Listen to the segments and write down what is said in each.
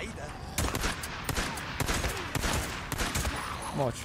بعيده ماتش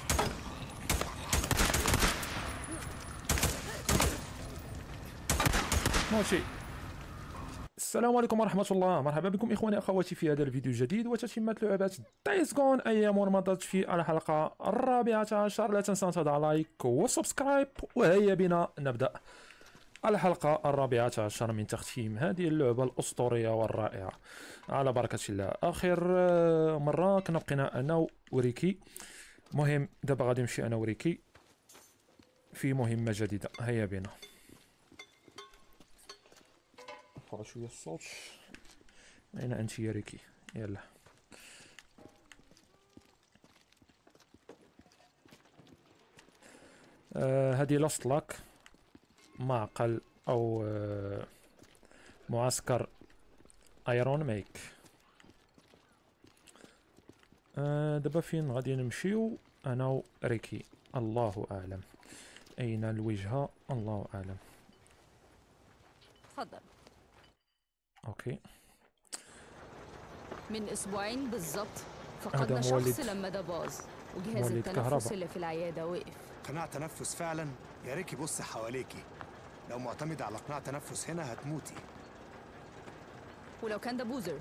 ماشي السلام عليكم ورحمة الله مرحبا بكم إخواني أخواتي في هذا الفيديو الجديد وتتمة لعبة دايس جون أيام مضت في الحلقة الرابعة عشر لا تنسى أن تضع لايك وسبسكرايب وهيا بنا نبدأ الحلقة الرابعة عشر من تختيم هذه اللعبة الأسطورية والرائعة على بركة الله آخر آه، مرة كنا بقينا أنا وريكي مهم دابا غادي نمشي أنا وريكي في مهمة جديدة هيا بنا رفع شوية الصوت أين أنت يا ريكي يلا آه هذه لاست لاك معقل أو آه معسكر ايرون ميك آه دابا فين غادي نمشيو انا وريكي الله اعلم اين الوجهه الله اعلم اتفضل اوكي من اسبوعين بالظبط هذا فقدنا مولد- شخص لما ده باظ وجهاز مولد التنفس كهرباء. اللي في العياده وقف قناع تنفس فعلا يا ريكي بص حواليكي لو معتمدة على قناع تنفس هنا هتموتي ولو كان ده بوزر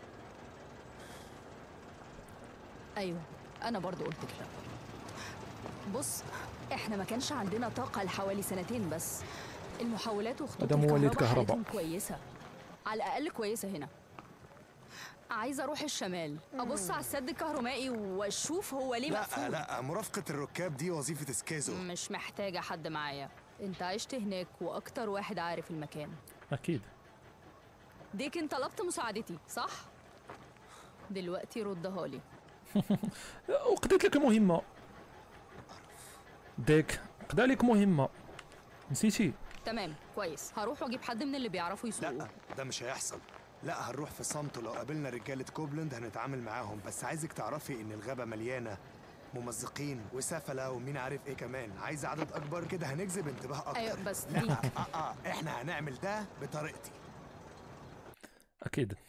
ايوه انا برضو قلت كده بص احنا ما كانش عندنا طاقه لحوالي سنتين بس المحولات وخطوط ده مولد الكهرباء كهرباء. حالتهم كويسه على الاقل كويسه هنا عايزه اروح الشمال ابص على السد الكهربائي واشوف هو ليه لا مقفول لا مرافقة الركاب دي وظيفة سكيزو مش محتاجة حد معايا انت عشت هناك واكتر واحد عارف المكان اكيد ديك انت طلبت مساعدتي صح؟ دلوقتي ردها لي وقضيت لك مهمه ديك قضى لك مهمه نسيتي تمام كويس هروح واجيب حد من اللي بيعرفوا يسوقوا لا ده مش هيحصل لا هنروح في صمت ولو قابلنا رجالة كوبلند هنتعامل معاهم بس عايزك تعرفي ان الغابة مليانة ممزقين وسفلة ومين عارف ايه كمان عايز عدد اكبر كده هنجذب انتباه اكتر ايوه بس لا ديك اه اه احنا هنعمل ده بطريقتي اكيد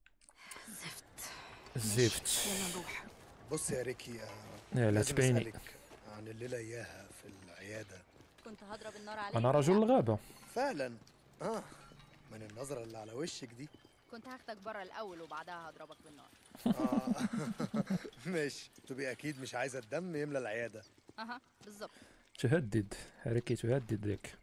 الزفت يلا نروح بص يا ريكي آه، يا لا لازم تبيني أسألك عن الليلة اياها في العيادة كنت هضرب النار عليك انا رجل الغابه فعلا اه من النظرة اللي على وشك دي كنت هاخدك بره الاول وبعدها هضربك بالنار آه. ماشي تبقي اكيد مش عايزة الدم يملى العيادة اها بالظبط تهدد ريكي تهدد ديك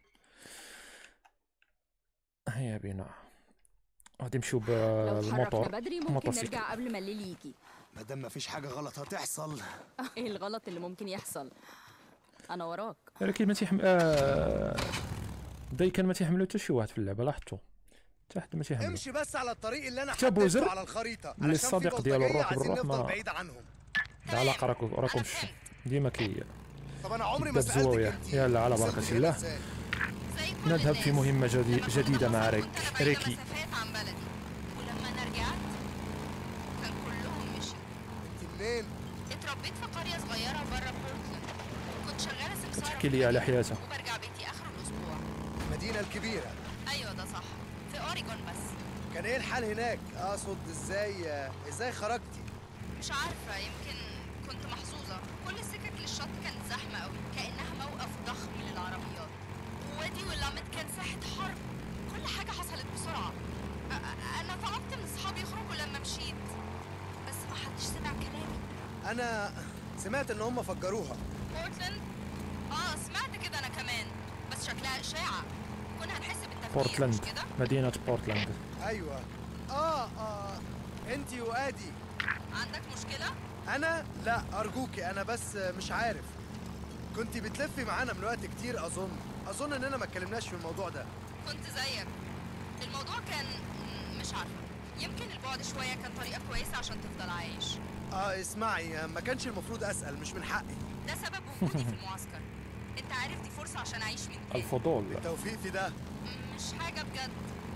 هيا بنا غادي نمشيو لو اتحركنا بالموتور بدري ممكن موتوسيكل. نرجع قبل ما الليل يجي ما دام مفيش حاجة غلط هتحصل ايه الغلط اللي ممكن يحصل انا وراك ولكن ما تيحمل آه... دايكا ما تيحملو حتى شي واحد في اللعبه لاحظتو حتى حد ما تيحملو امشي بس على الطريق اللي انا كتاب حددته وزر على الخريطة اللي علشان في الصديق ديالو بلطجية الروح عايزين بالروح نفضل ما- بعيد عنهم لا علاقه راكو راكم ش- ديما كي طب انا عمري ما تبدأ سألتك بزوايا. انت يلا على وصلتي بركة هنا الله. إزاي؟ زي كل نذهب في الناس. مهمة جدي لما كنت جديدة مع بسافر ريك كنت أنا بعيدة ريكي مسافات عن بلدي ولما انا رجعت كان كلهم مشوا انت منين؟ اتربيت في قرية صغيرة بره بورتلاند كنت شغالة سمسارة تحكي لي على حياتها وبرجع بيتي آخر الأسبوع المدينة الكبيرة أيوة ده صح في أوريجون بس كان ايه الحال هناك؟ اقصد ازاي ازاي خرجتي؟ مش عارفة يمكن كنت محظوظة كل السكك للشط كانت زحمة أوي كأنها موقف ضخم للعربيات ووادي واللامت كان ساحة حرب كل حاجة حصلت بسرعة أ- أ- أنا طلبت من أصحابي يخرجوا لما مشيت بس ما حدش سمع كلامي انا سمعت ان هم فجروها بورتلاند اه سمعت كده انا كمان بس شكلها اشاعه كنا هنحس بالتفكير بورتلاند مش كده مدينة بورتلاند ايوه اه اه انت وادي عندك مشكله انا لا ارجوكي انا بس مش عارف كنت بتلفي معانا من وقت كتير اظن اظن اننا ما اتكلمناش في الموضوع ده كنت زيك الموضوع كان م- مش عارفه يمكن البعد شويه كان طريقه كويسه عشان تفضل عايش اه اسمعي ما كانش المفروض اسال مش من حقي ده سبب وجودي في المعسكر انت عارف دي فرصه عشان اعيش من تاني الفضول التوفيق في ده م- مش حاجه بجد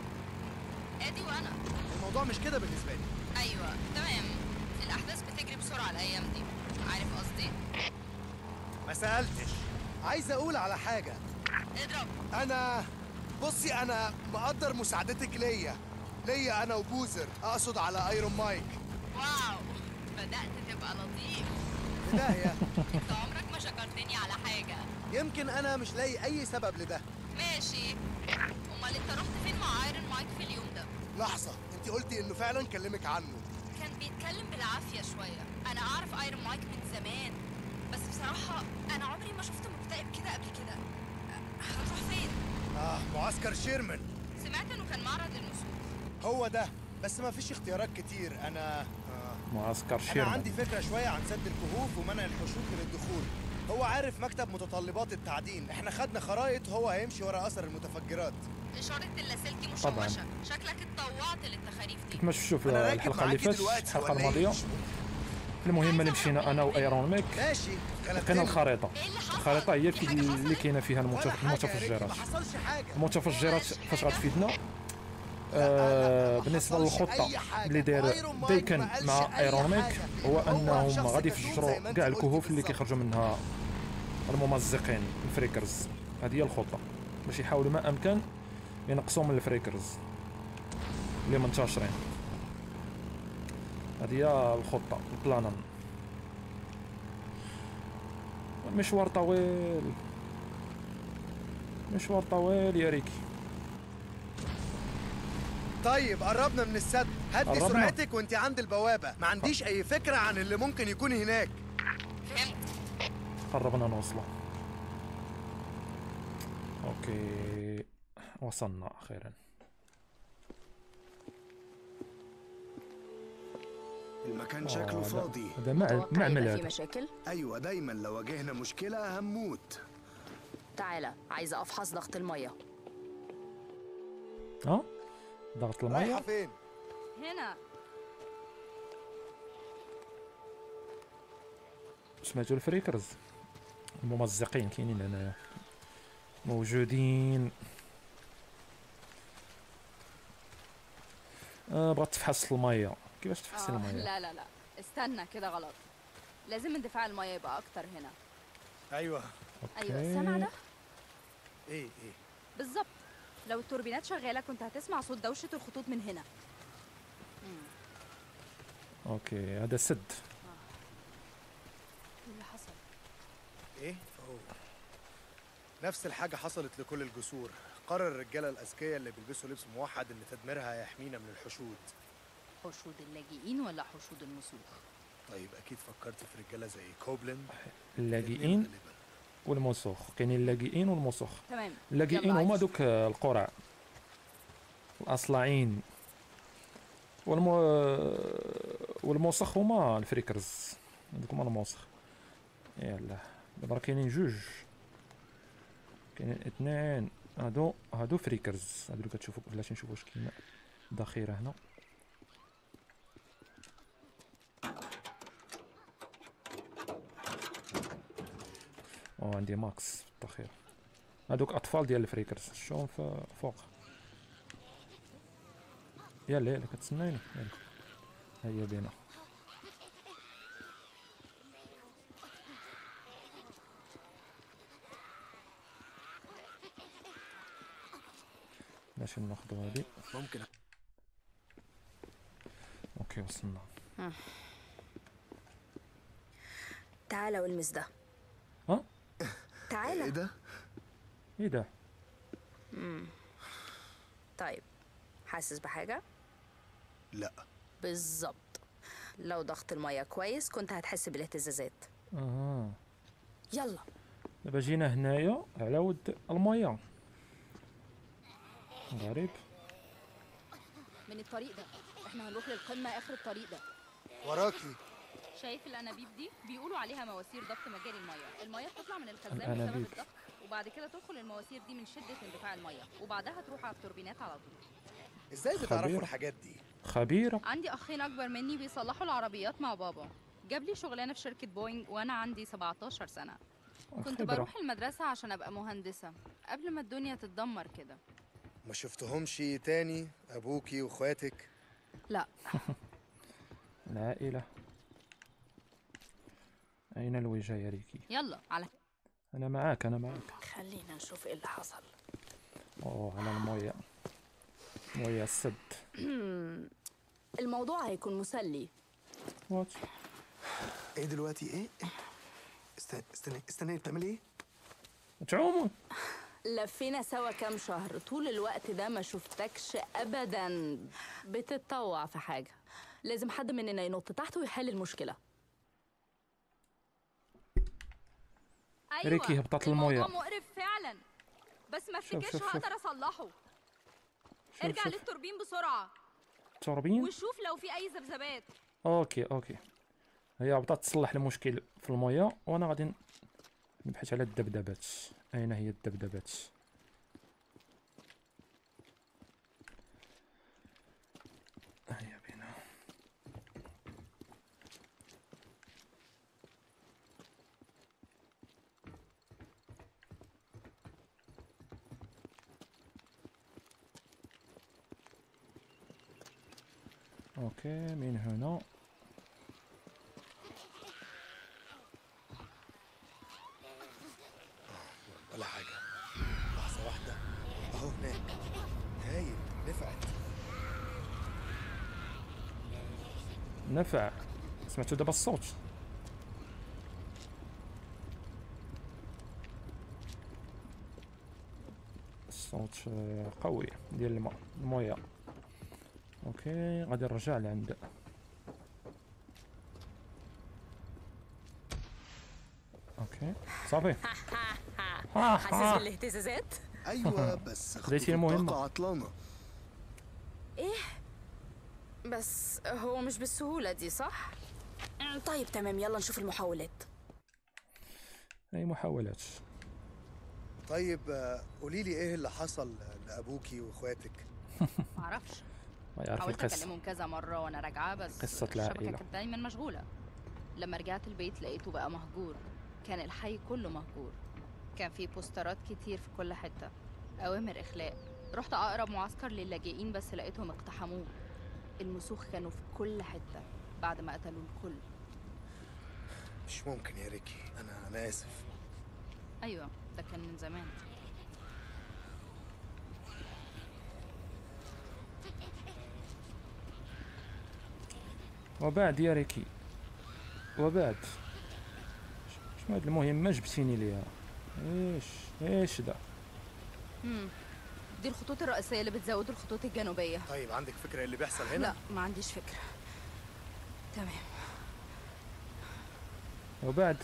ادي وانا الموضوع مش كده بالنسبه لي ايوه تمام الاحداث بتجري بسرعه الايام دي عارف قصدي ما سالتش عايز اقول على حاجه اضرب انا بصي انا مقدر مساعدتك ليا ليا انا وبوزر اقصد على ايرون مايك واو بدأت تبقى لطيف بداية انت عمرك ما شكرتني على حاجة يمكن أنا مش لاقي أي سبب لده ماشي امال انت رحت فين مع ايرون مايك في اليوم ده لحظة أنت قلتي إنه فعلا كلمك عنه كان بيتكلم بالعافية شوية أنا أعرف ايرون مايك من زمان بس بصراحة أنا عمري ما شفته مكتئب كده قبل كده أه، هتروح فين؟ آه معسكر شيرمان سمعت إنه كان معرض للنسور هو ده بس ما فيش اختيارات كتير أنا آه. معسكر أنا شيرمان عندي فكرة شوية عن سد الكهوف ومنع الحشود من الدخول هو عارف مكتب متطلبات التعدين احنا خدنا خرايط هو هيمشي ورا أثر المتفجرات إشارة اللاسلكي طبعاً. مشوشة شكلك اتطوعت للتخاريف دي كيف ما شفتوا في أنا راكب الحلقه اللي معاكي فاتت دلوقتي الحلقه ولا إيه؟ الماضيه مش- المهم اللي مشينا انا وايرون ميك ماشي لقينا غلبتني. الخريطه إيه اللي حصل؟ الخريطه هي في في حاجة اللي حصلت؟ كاينه فيها ولا المتف- حاجة يا ريكي، المتفجرات ما حصلش حاجة المتفجرات ولا فاش حاجة. غتفيدنا لا، آه لا، ما بالنسبه حصلش للخطه أي حاجة. اللي دار وأيرون مايك ديكن ما قالش مع أي ايرون ميك حاجة. هو هو انهم شخص غادي كتوم يفجروا زي ما أنت كاع قلتي الكهوف اللي بالظبط. كيخرجوا منها الممزقين الفريكرز هذه هي الخطه باش يحاولوا ما امكن ينقصوا من الفريكرز اللي منتشرين هذه هي الخطه البلان المشوار طويل مشوار طويل يا ريكي طيب قربنا من السد هدي قربنا. سرعتك وانت عند البوابة ما عنديش أي فكرة عن اللي ممكن يكون هناك فهمت قربنا نوصله اوكي وصلنا اخيرا المكان آه، شكله لا. فاضي هذا مع- متوقع معمل يبقى في هذا مشاكل؟ ايوه دايما لو واجهنا مشكله هنموت تعالى عايزة أفحص ضغط المية ها ضغط رايحة المية فين؟ هنا سمعتوا الفريكرز الممزقين كاينين هنايا موجودين آه بغات تفحص المية كيفاش تفحصي آه المية لا لا لا استنى كده غلط لازم اندفاع المية يبقى أكتر هنا أيوه أيوة السمع ده إيه إيه بالظبط لو التوربينات شغالة كنت هتسمع صوت دوشة الخطوط من هنا اوكي هذا سد إيه اللي حصل إيه؟ أوه. نفس الحاجة حصلت لكل الجسور قرر الرجالة الأذكياء اللي بيلبسوا لبس موحد إن تدميرها هيحمينا من الحشود حشود اللاجئين ولا حشود النسور طيب أكيد فكرت في رجالة زي كوبلين اللاجئين غالباً. والمسوخ كاينين اللاجئين والمسوخ تمام اللاجئين يلا هما عايش. دوك آه، القرع الاصلعين والم... والموسخ هما الفريكرز هذوك هما الموسخ يلا دابا راه كاينين جوج كاينين اثنين هادو هادو فريكرز هادو اللي كتشوفوا بلاتي نشوفوا واش كاين ذخيره هنا او عندي ماكس في الذخيره هادوك اطفال ديال الفريكرز شوفهم ف- فوق يلا يلا كتسنايني يلا هيا بينا ماشي ناخدو هادي ممكن اوكي وصلنا تعالى والمس ده ها؟ ايه تعالى ده ايه ده طيب حاسس بحاجة؟ لا بالظبط لو ضغط المية كويس كنت هتحس بالاهتزازات اها يلا دابا جينا هنايا على ود المياه غريب من الطريق ده احنا هنروح للقمة آخر الطريق ده وراكي شايف الأنابيب دي بيقولوا عليها مواسير ضغط مجاري المية المية بتطلع من الخزان بسبب الأنابيب. الضغط وبعد كده تدخل المواسير دي من شدة اندفاع المية وبعدها تروح على التوربينات على طول إزاي بتعرفوا خبير. الحاجات دي؟ خبيرة عندي أخين أكبر مني بيصلحوا العربيات مع بابا جاب لي شغلانة في شركة بوينج وأنا عندي 17 سنة كنت خبرة بروح المدرسة عشان أبقى مهندسة قبل ما الدنيا تتدمر كده ما شفتهمش تاني أبوكي وإخواتك لا العائلة أين الوجه يا ريكي يلا على أنا معاك أنا معاك خلينا نشوف ايه اللي حصل أوه على الموية موية السد الموضوع هيكون مسلي وات ايه دلوقتي ايه ايه استنى استنى استنى بتعمل ايه تعومون لفينا سوا كام شهر طول الوقت ده ما شفتكش ابدا بتتطوع في حاجه لازم حد مننا ينط تحت ويحل المشكله ايوه ريكي هبطت الموية. الموضوع مقرف فعلا بس ما شوف- افتكرش شوف- شوف. هقدر اصلحه ارجع شوف. للتوربين بسرعه توربين وشوف لو في اي ذبذبات اوكي اوكي هي بدات تصلح المشكل في المويه وانا غادي نبحث على الدبدبات اين هي الدبدبات هيا بينا اوكي من هنا ولا حاجة لحظة واحدة أهو هناك هايل نفعت نفع سمعتوا دابا الصوت الصوت آه، قوي ديال الماء المويه اوكي غادي نرجع لعند اوكي صافي ها حاسس ها بالاهتزازات ايوه بس خديتي خطوط المهمة. الطاقة عطلانة بس هو مش بالسهوله دي صح طيب تمام يلا نشوف المحاولات اي محاولات طيب آه، قولي لي إيه اللي حصل لأبوكي وإخواتك معرفش ما يعرف حاولت القصه اكلمهم كذا مره وانا راجعه بس قصة الشبكه العائلة. كانت دايما مشغوله لما رجعت البيت لقيته بقى مهجور كان الحي كله مهجور كان في بوسترات كتير في كل حته اوامر اخلاء رحت اقرب معسكر للاجئين بس لقيتهم اقتحموه المسوخ كانوا في كل حته بعد ما قتلوا الكل مش ممكن يا ريكي أنا أنا آسف ايوه ده كان من زمان وبعد يا ريكي وبعد شنو هاد المهمه جبتيني ليها ايش ايش ده مم. دي الخطوط الرئيسيه اللي بتزود الخطوط الجنوبيه طيب عندك فكرة إيه اللي بيحصل هنا؟ لا ما عنديش فكره تمام وبعد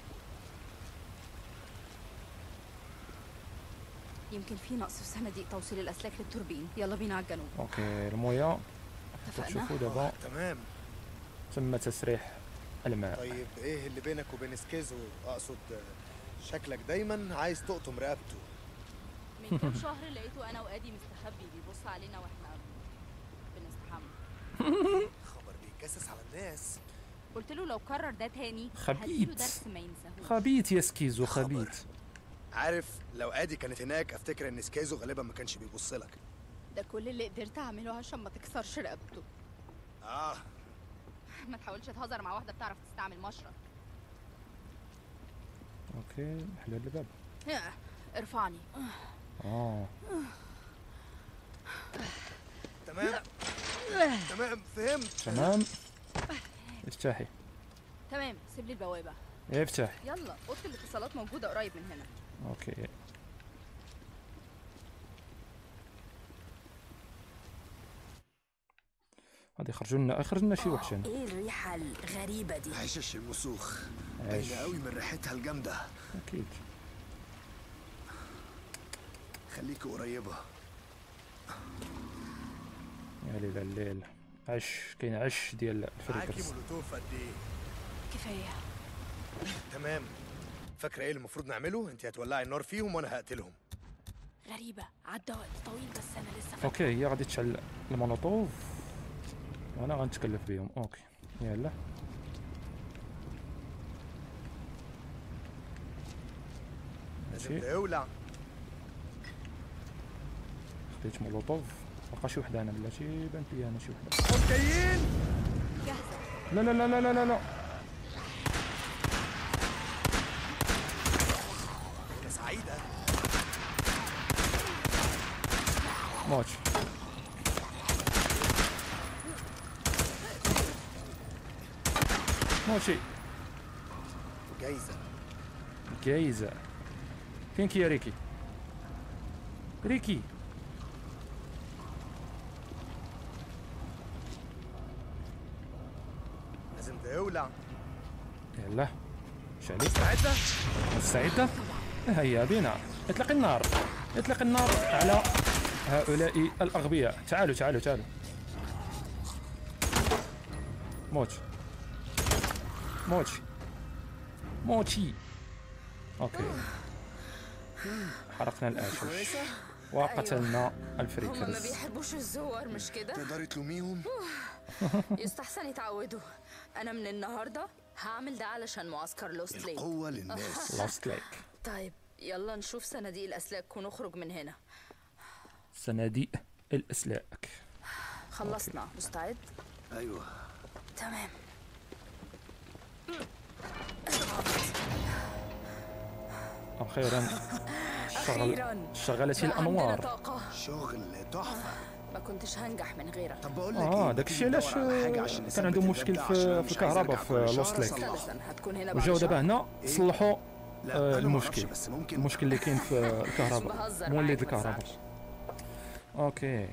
يمكن في نقص في صناديق توصيل الاسلاك للتوربين يلا بينا على الجنوب اوكي المويه اتفقنا تشوفوا آه دابا تمام تم تسريح الماء طيب إيه اللي بينك وبين سكيزو أقصد آه، شكلك دايما عايز تقطم رقبته من كام شهر لقيته انا وادي مستخبي بيبص علينا واحنا بنستحمى خبر بيتجسس على الناس قلت له لو كرر ده تاني خبيث. هديله درس ما ينساهوش خبيث يا سكيزو خبر. خبيث عارف لو ادي كانت هناك افتكر ان سكيزو غالبا ما كانش بيبص لك ده كل اللي قدرت اعمله عشان ما تكسرش رقبته اه ما تحاولش تهزر مع واحده بتعرف تستعمل مشرط اوكي حلال الباب ياه، ارفعني اه تمام تمام فهمت تمام افتحي تمام سيب لي البوابه افتحي يلا اوضه الاتصالات موجوده قريب من هنا اوكي غادي يخرجوا لنا خرجنا شي وحشين ايه الريحه الغريبه دي عشش المسوخ عايش. باينة قوي من ريحتها الجامدة اكيد خليكي قريبة يا ليل الليل عش كاين عش ديال معاكي الفريكرز مولوتوف قد ايه كفايه تمام فاكره ايه اللي المفروض نعمله انت هتولعي النار فيهم وانا هقتلهم غريبه عدى وقت طويل بس انا لسه فاكرة. اوكي هي غادي تشعل المولوتوف وانا غنتكلف بهم اوكي يلا لازم ماشي. تولع خديت مولوتوف بقى شي وحده انا بلاتي بانت لي انا شي وحده هم جايين جاهزه لا لا لا لا لا لا لا يا سعيده موت موشي جايزه جايزة فينك يا ريكي ريكي لازم تولع يلا شعلي مستعده مستعدة؟ هيا بنا اطلق النار اطلق النار على هؤلاء الأغبياء تعالوا تعالوا تعالوا موت موت موتي اوكي حرقنا الآشوش وقتلنا هما ما الفريكرز بيحبوش الزوار مش كده تقدري تلوميهم يستحسن يتعودوا انا من النهارده هعمل ده علشان معسكر لوست ليك القوة للناس لاست ليك طيب يلا نشوف صناديق الاسلاك ونخرج من هنا صناديق الأسلاك خلصنا مستعد ايوه تمام أخيرا شغل أخيراً. شغلت بقى عندنا الأنوار طاقة شغل تحفة ما كنتش هنجح من غيرك طب بقول لك اه إيه، داك ما الشيء تيجي علاش ندور على حاجة آه، عشان كان نثبت عندهم الباب مشكل ده في عشان أنا في مش عايز الكهرباء أرجع في كل لوست شهر ليك أصلحه. استنى هتكون هنا بعد وجاو دابا شهر هنا إيه؟ صلحوا لا، آه، أنا ما أعرفش، المشكل بس ممكن المشكل اللي كاين في الكهرباء بهزر مولد معاك، ما الكهرباء تزعلش. اوكي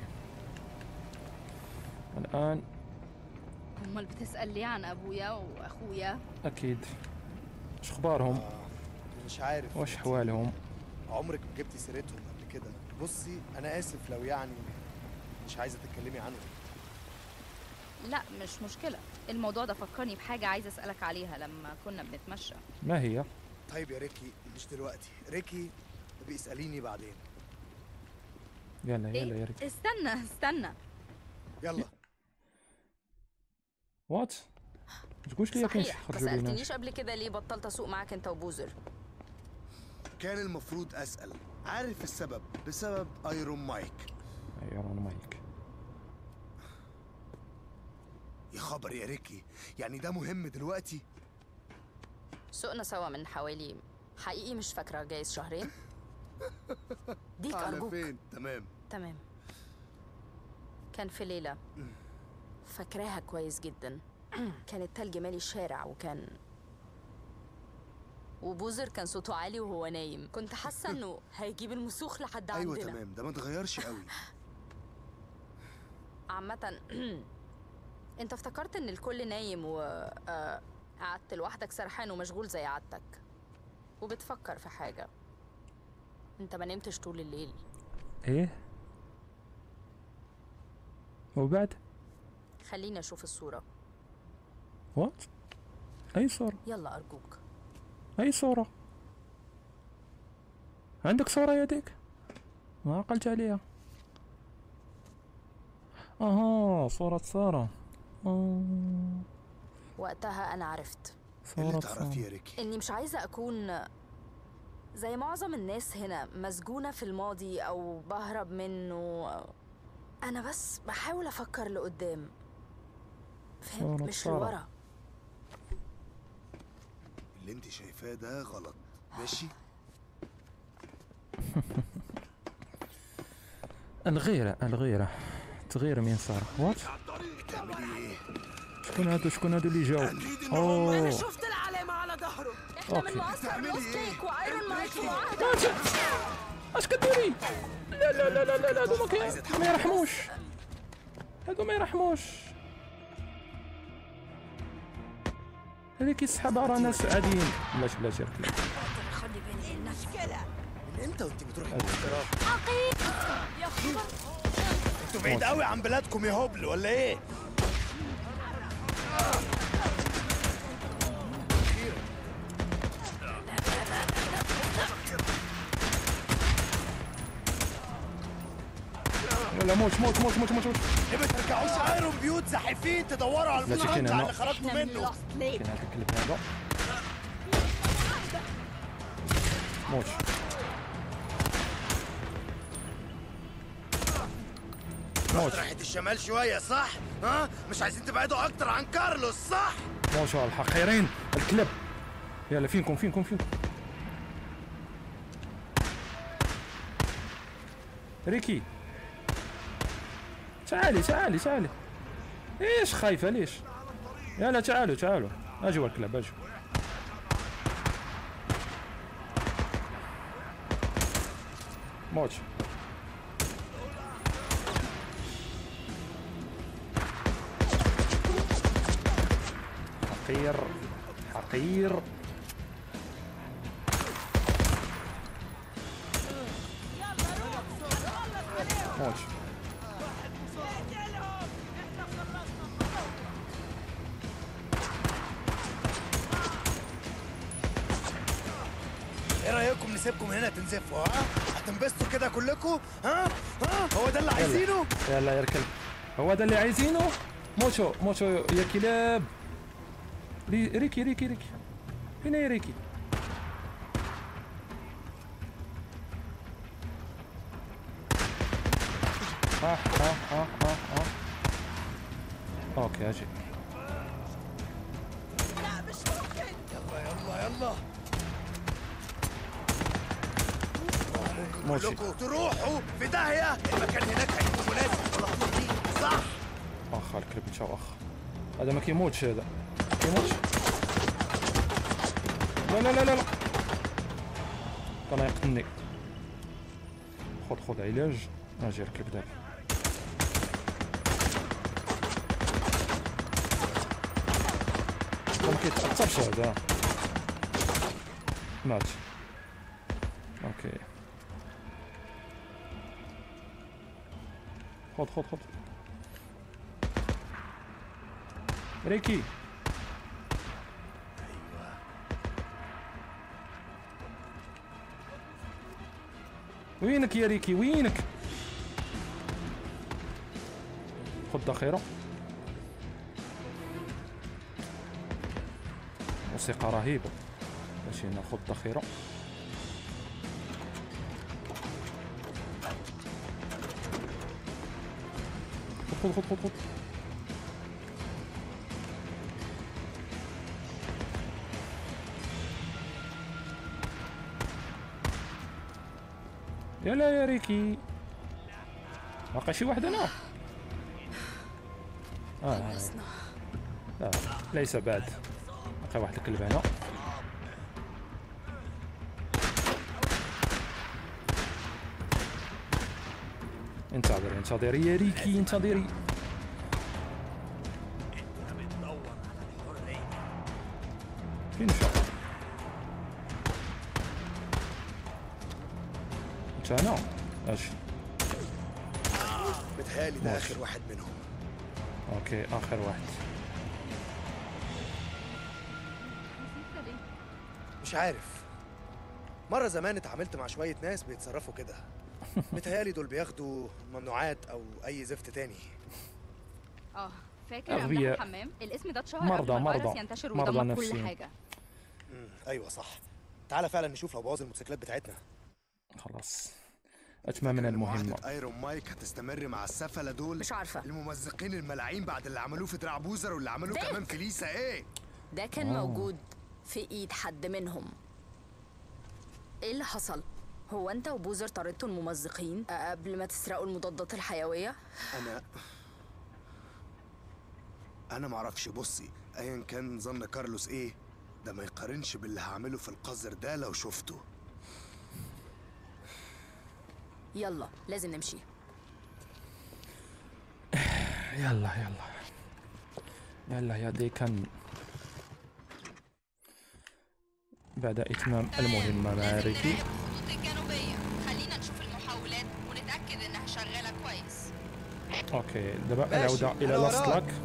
الان امال بتسال ليه عن ابويا واخويا اكيد اش اخبارهم مش عارف واش حوالهم عمرك ما جبتي سيرتهم قبل كده بصي انا اسف لو يعني مش عايزه تتكلمي عنهم لا مش مشكله الموضوع ده فكرني بحاجه عايزه اسالك عليها لما كنا بنتمشى ما هي طيب يا ريكي مش دلوقتي ريكي بيساليني بعدين يلا يلا يا ايه ريت استنى استنى يلا وات تقولش لي كاين شي صحيح ما خرجوا لينا سالتنيش قبل كده ليه بطلت اسوق معاك انت وبوزر كان المفروض اسال عارف السبب بسبب ايرون مايك ايرون مايك يا خبر يا ريكي يعني ده مهم دلوقتي سوقنا سوا من حوالي حقيقي مش فاكره جايز شهرين ديك على ارجوك فين تمام تمام كان في ليلة فاكراها كويس جدا كان التلج مالي الشارع وكان وبوزر كان صوته عالي وهو نايم كنت حاسة انه هيجيب المسوخ لحد ايوه عندنا تمام ده ما اتغيرش قوي عامة انت افتكرت ان الكل نايم و آه، قعدت لوحدك سرحان ومشغول زي عادتك وبتفكر في حاجة انت ما نمتش طول الليل ايه وبعد خليني اشوف الصورة وات اي صورة يلا ارجوك اي صورة عندك صورة يديك ما عقلت عليها اها صورة سارة آه، وقتها انا عرفت إيه اللي صورة تعرفيه سارة يا ريكي اني مش عايزه اكون زي معظم الناس هنا مسجونه في الماضي او بهرب منه انا بس بحاول افكر لقدام فهمت صورة مش سارة. لورا اللي انت شايفاه ده غلط ماشي الغيرة الغيرة تغير مين صار وات بتعملي ايه شكون هادو شكون هادو اللي جاو اوه شفت العلامه على ظهره احنا أوكي. من معسكر لوست ليك وايرون مايك في معاهده اش كديري لا لا لا لا لا لا هادو ما كي- ما يرحموش هادو ما يرحموش هذيك يسحب على ناس عاديين بلاش بلاش يركب من امتى وانت بتروحي أيوة. المعسكرات انتوا بعيد قوي عن بلادكم يا هبل ولا ايه لا موت موت موت موت موت موت ليه ما ترجعوش ايرون بيوت زحفين تدوروا على لا تكين المستنقع هنا. اللي خرجتوا منه كاين هذا الكلب هذا موت موت ناحية الشمال شوية صح؟ ها؟ مش عايزين تبعدوا أكتر عن كارلوس صح؟ موت الحقيرين الكلب يلا فينكم فينكم فينكم ريكي تعالي تعالي تعالي ايش خايفة ليش يلا تعالوا تعالوا اجوا الكلاب اجوا موت حقير حقير موت ايه رايكم نسيبكم هنا تنزفوا ها هتنبسطوا كده كلكم ها ها هو ده اللي عايزينه يلا يا ركل هو ده اللي عايزينه موتو موتو يا كلاب ري- ريكي ريكي ريكي فين يا ريكي اه اه اه اه اه اوكي اجي يلا يلا يلا ماشي. كلكم تروحوا في داهيه المكان هناك هيكون مناسب ولا خطير صح اخ الكلب مشى اخ هذا ما كيموتش هذا كيموتش لا لا لا لا لا كان يقتلني خذ خذ علاج اجي ركب دابا ما كيتاثرش هذا مات اوكي خذ خذ خذ ريكي وينك يا ريكي وينك خذ ذخيرة موسيقى رهيبة ماشي ناخذ ذخيرة خذ خذ خذ خذ خذ يلا يا ريكي باقي شي واحد هنا اه لا, لا ليس بعد باقي واحد الكلب هنا انتظري انتظري يا ريكي انتظري فين مشى انت هنا اجي متهيألي ده ماشي. اخر واحد منهم اوكي اخر واحد مش عارف مرة زمان اتعاملت مع شوية ناس بيتصرفوا كده متهيألي دول بياخدوا ممنوعات أو أي زفت تاني اه فاكر أغبياء. أغبياء الحمام الاسم ده اتشهر مرضى- قبل ما الفيروس مرضى. ينتشر مرضى ودمر كل نفسيين. حاجة مم. أيوة صح تعالى فعلا نشوف لو بوظ الموتوسيكلات بتاعتنا خلاص اتممنا المهمة معاهدة ايرون مايك هتستمر مع السفلة دول مش عارفة الممزقين الملاعين بعد اللي عملوه في دراع بوزر واللي عملوه ديك. كمان في ليسا ايه ده كان آه. موجود في ايد حد منهم ايه اللي حصل هو انت وبوزر طردتوا الممزقين قبل ما تسرقوا المضادات الحيويه انا انا معرفش بصي ايا كان ظن كارلوس ايه ده ما يقارنش باللي هعمله في القذر ده لو شفته يلا لازم نمشي يلا يلا يلا يا ديكن بعد اتمام المهمة مع لازم ريكي نراقب الخطوط الجنوبية خلينا نشوف المحاولات ونتأكد إنها شغالة كويس اوكي دابا ماشي، العودة الى أنا لاست وراك. لاك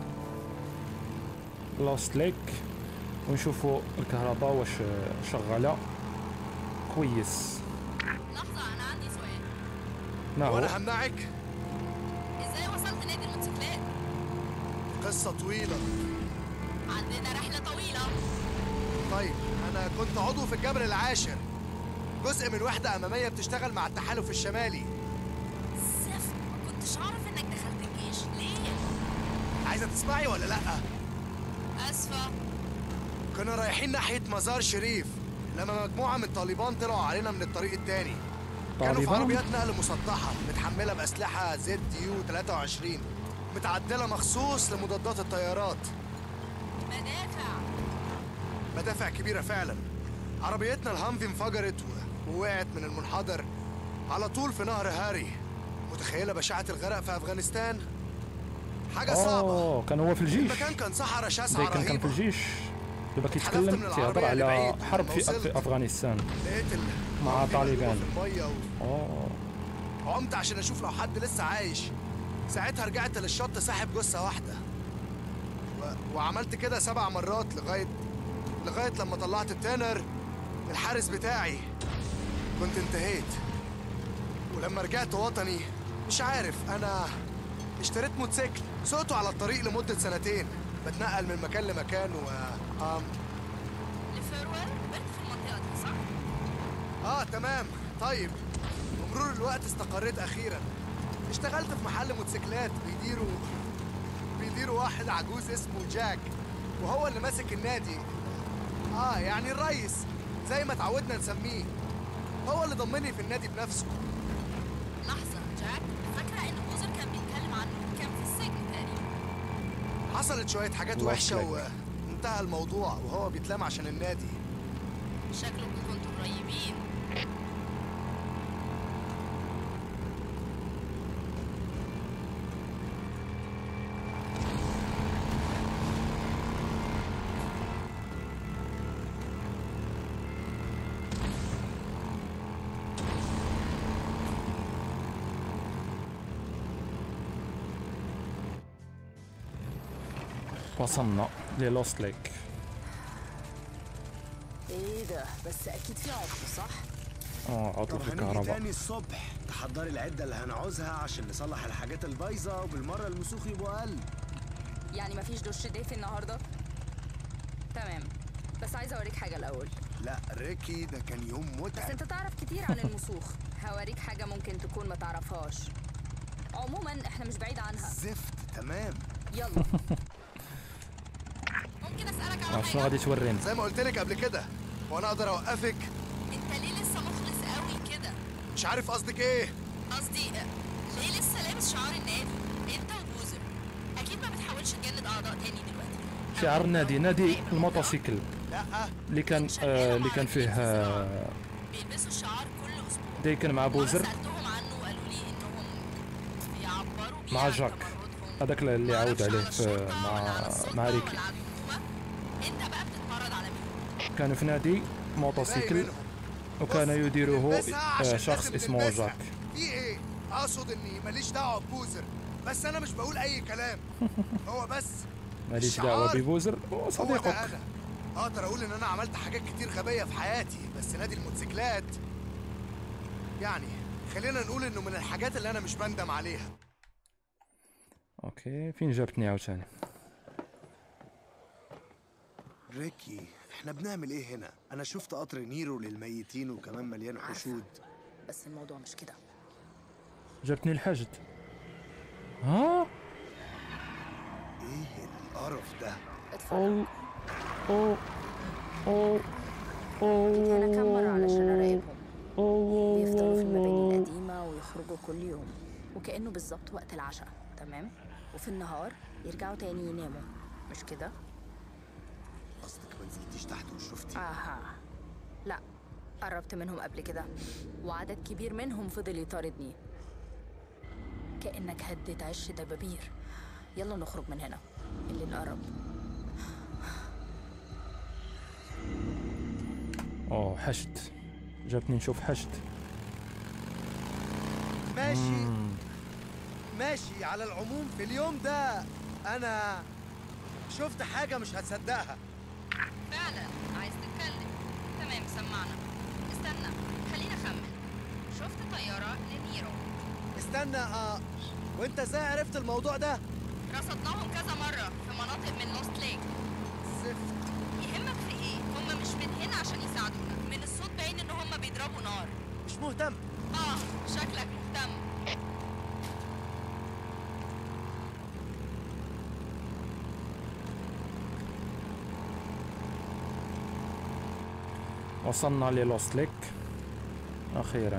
لاست ليك ونشوفوا الكهرباء واش شغالة كويس لحظة أنا عندي سؤال ما هو وأنا همنعك إزاي وصلت نادي الموتوسيكلات؟ قصة طويلة عندنا رحلة طويلة طيب أنا كنت عضو في الجبل العاشر جزء من وحدة أمامية بتشتغل مع التحالف الشمالي زفت ما كنتش أعرف إنك دخلت الجيش ليه؟ عايزة تسمعي ولا لأ؟ أسفة كنا رايحين ناحية مزار شريف لما مجموعة من الطالبان طلعوا علينا من الطريق التاني كانوا في طالبان عربيات نقل مسطحة متحملة بأسلحة زد يو 23 متعدلة مخصوص لمضادات الطيارات مدافع مدافع كبيرة فعلا عربيتنا الهامفي انفجرت و- ووقعت من المنحدر على طول في نهر هاري متخيلة بشاعة الغرق في أفغانستان؟ حاجة صعبة اوه كان هو في الجيش المكان كان صحراء شاسعة دايكن كان في رهيبة الجيش دابا حلفت كيتكلم من تيهضر العربية على لبعيد حرب في, ولما في وصلت- افغانستان لقيت ال مع الهامفي طالبان. مقلوبة في المية و... اوه عمت عشان اشوف لو حد لسه عايش ساعتها رجعت للشط ساحب جثه واحده و... وعملت كده سبع مرات لغايه لغايه لما طلعت التانر الحارس بتاعي كنت انتهيت ولما رجعت وطني مش عارف انا اشتريت موتوسيكل سوقته على الطريق لمده سنتين بتنقل من مكان لمكان و آم... لفيرويل كبرت في المنطقة دي صح؟ اه تمام طيب بمرور الوقت استقريت اخيرا اشتغلت في محل موتوسيكلات بيديروا بيديروا واحد عجوز اسمه جاك وهو اللي ماسك النادي اه يعني الريس زي ما اتعودنا نسميه هو اللي ضمني في النادي بنفسه لحظة جاك فاكرة إن بوزر كان بيتكلم عنه كان في السجن تقريبا حصلت شوية حاجات الله وحشة يسلمك. وانتهى الموضوع وهو بيتلام عشان النادي شكلكم كنتوا قريبين وصلنا للوست ليك ايه ده بس اكيد في عطل صح اه عطل طب في هنيجي الكهرباء تاني الصبح تحضري العدة اللي هنعوزها عشان نصلح الحاجات البايظة وبالمرة المسوخ يبقوا أقل يعني مفيش دش دافي النهارده تمام بس عايزه اوريك حاجه الاول لا ريكي ده كان يوم بس متعب انت تعرف كتير عن المسوخ هوريك حاجه ممكن تكون ما تعرفهاش عموما احنا مش بعيد عنها زفت تمام يلا ممكن أسألك على آه، شنو حاجة غادي تورينا زي ما قلت لك قبل كده وانا اقدر اوقفك أنت ليه لسه مخلص قوي كده؟ مش عارف قصدك ايه قصدي آه، ليه لسه لابس شعار النادي؟ أنت وبوزر أكيد ما بتحاولش تجند أعضاء تاني دلوقتي شعار النادي نادي طيب، الموتوسيكل لا اللي كان آه اللي كان فيه آه بيلبسوا الشعار كل أسبوع دايكن مع مرة بوزر سألتهم عنه وقالوا لي إنهم بيعبروا بيه مع عن جاك. تمردهم. هذاك اللي عاود معرفش عليه على في الشرطة مع ولا على السلطة مع ولا ريكي على الحكومة. انت بقى بتتمرد على مين؟ كانوا في نادي باقي موتوسيكل منهم. وكان بص، يديره نلبسها عشان آه شخص لازم اسمه نلبسها. جاك في ايه اقصد اني ماليش دعوه ببوزر بس انا مش بقول اي كلام هو بس ماليش الشعار دعوه ببوزر هو هو ده صديقك انا اقدر اقول ان انا عملت حاجات كتير غبيه في حياتي بس نادي الموتوسيكلات يعني خلينا نقول انه من الحاجات اللي انا مش بندم عليها اوكي فين جابتني عاوتاني ريكي احنا بنعمل ايه هنا انا شفت قطر نيرو للميتين وكمان مليان حشود بس الموضوع مش كده جابتني الحشد ها ايه القرف ده اتفرج او او او جيت هنا كام مرة علشان او أراقبهم او بيفضلوا في المباني القديمة ويخرجوا كل يوم وكأنه بالظبط وقت العشاء تمام وفي النهار يرجعوا تاني يناموا مش كده؟ قصدك ما نزلتيش تحت وشفتي اها لا قربت منهم قبل كده وعدد كبير منهم فضل يطاردني كأنك هديت عش دبابير يلا نخرج من هنا اللي نقرب اوه حشد جابتني نشوف حشد ماشي ماشي على العموم في اليوم ده انا شفت حاجه مش هتصدقها فعلا عايز تتكلم تمام سمعنا استنى خلينا اخمن شفت طيارة لنيرو استنى اه وانت ازاي عرفت الموضوع ده رصدناهم كذا مرة في مناطق من لوست ليك زفت يهمك في ايه؟ هم مش من هنا عشان يساعدونا من الصوت باين ان هم بيضربوا نار مش مهتم اه شكلك مهتم وصلنا للوست ليك اخيرا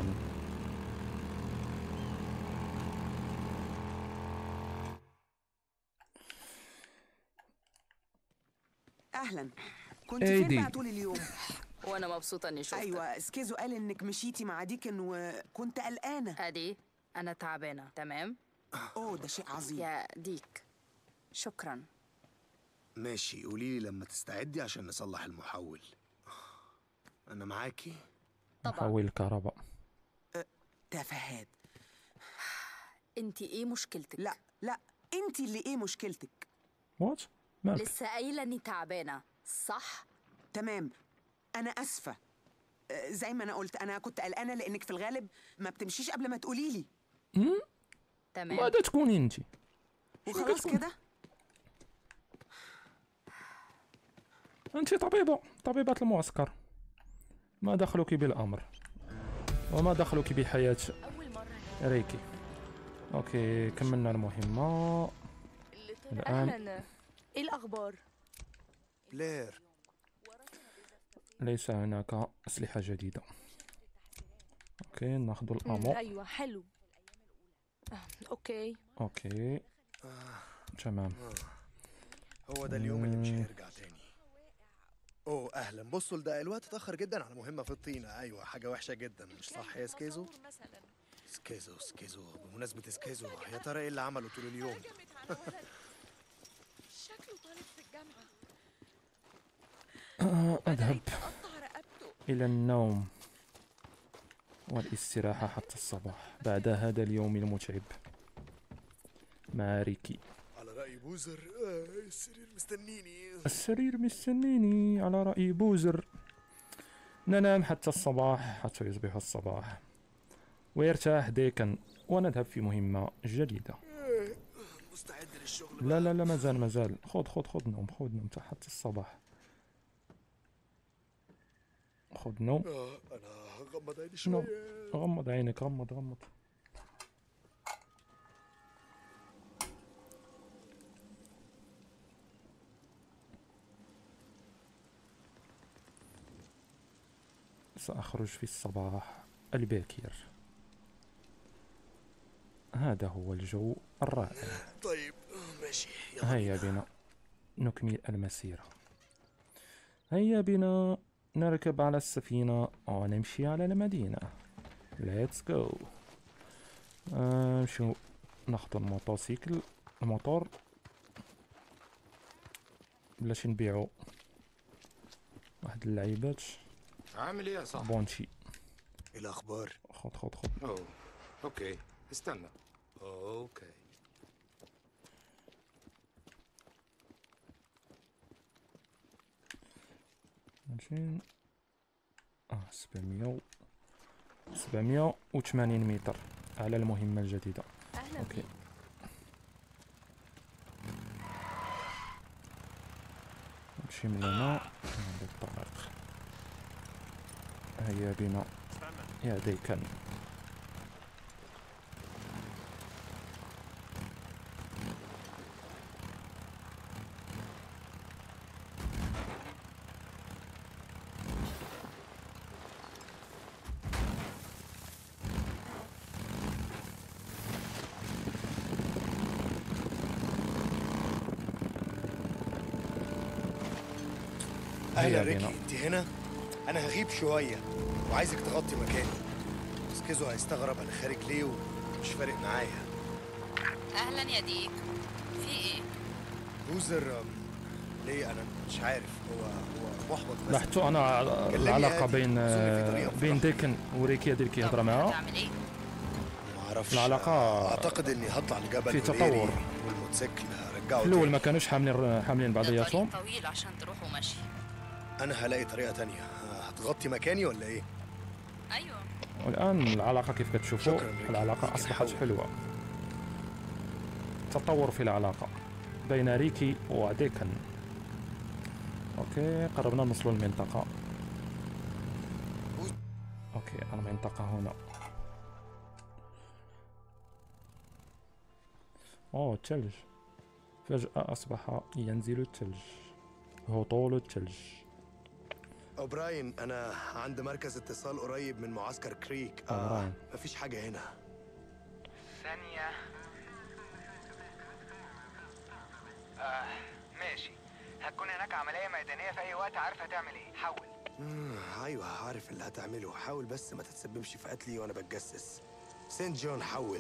أهلا كنت إيه فين دي؟ بقى طول اليوم وانا مبسوطه اني شفتك ايوه سكيزو قال انك مشيتي مع ديكن وكنت قلقانه ادي انا تعبانه تمام اوه ده شيء عظيم يا ديك شكرا ماشي قولي لي لما تستعدي عشان نصلح المحول انا معاكي طبعا محول الكهرباء تفاهات انت ايه مشكلتك لا لا انت اللي ايه مشكلتك وات مالك لسه قايله اني تعبانه صح تمام انا اسفه آه، زي ما انا قلت انا كنت قلقانه لانك في الغالب ما بتمشيش قبل ما تقولي لي تمام ماذا تكوني انت وخلاص كتكون؟ كده انت طبيبه طبيبه المعسكر ما دخلك بالامر وما دخلك بحياه ريكي اوكي كملنا المهمه الان ايه الاخبار بلير ليس هناك اسلحه جديده اوكي ناخذ مم، الامو ايوه حلو آه، اوكي اوكي تمام هو ده اليوم اللي مش مم. هيرجع تاني اوه اهلا بصوا لده الوقت اتاخر جدا على مهمه في الطينه ايوه حاجه وحشه جدا مش صح يا سكيزو سكيزو سكيزو بمناسبه سكيزو يا ترى ايه اللي عمله طول اليوم شكله طالب في الجامعه اذهب قطع رقبته الى النوم والاستراحه حتى الصباح بعد هذا اليوم المتعب مع ريكي على راي بوزر آه السرير مستنيني السرير مستنيني على رأي بوزر ننام حتى الصباح حتى يصبح الصباح ويرتاح ديكن ونذهب في مهمة جديدة مستعد للشغل لا لا لا مازال مازال خذ خذ خذ نوم خذ نوم حتى الصباح خذ نوم آه انا هغمض عيني نوم شويه غمض عينك غمض غمض سأخرج في الصباح الباكر هذا هو الجو الرائع طيب آه، ماشي يلا هيا بنا نكمل المسيرة هيا بنا نركب على السفينة ونمشي على المدينة Let's go نمشيو ناخدو الموتوسيكل الموتور بلاش نبيعو واحد اللعيبات عامل ايه يا صاحبي؟ بونشي ايه الاخبار خد خد خد اوه اوكي استنى اوكي ماشي اه سبعمية سبعمية وثمانين متر على المهمة الجديدة اهلا اوكي بيك نمشي من هنا من هذا الطريق هيا بنا يا ديكن اهلا هيا ريكي بينا. انت هنا انا هغيب شويه وعايزك تغطي مكاني سكيزو هيستغرب انا خارج ليه ومش فارق معايا اهلا يا ديك في ايه بوزر أم، ليه انا مش عارف هو هو محبط بس لاحظت انا كلمني العلاقة عادي. بين أظن في طريقة بين مفرحة. ديكن وريكي هذه اللي طب كيهضر معاها هتعمل ايه ما اعرفش العلاقة اعتقد اني هطلع لجبل في وليري تطور. والموتوسيكل هرجعه في الاول تاني. ما كانوش حاملين حاملين ده بعضياتهم طريق طويل عشان تروحوا مشي انا هلاقي طريقه تانية هتغطي مكاني ولا ايه ايوه والان العلاقة كيف كتشوفوا شكراً لك. العلاقة ليك اصبحت الحول. حلوة تطور في العلاقة بين ريكي وديكن اوكي قربنا نوصلوا للمنطقة اوكي المنطقة هنا اوه الثلج فجأة اصبح ينزل الثلج هطول الثلج اوبراين انا عند مركز اتصال قريب من معسكر كريك أوبراين. مفيش حاجه هنا ثانية آه ماشي هتكون هناك عمليه ميدانيه في اي وقت عارف هتعمل ايه حول مم، ايوه عارف اللي هتعمله حاول بس ما تتسببش في قتلي وانا بتجسس سين جون حول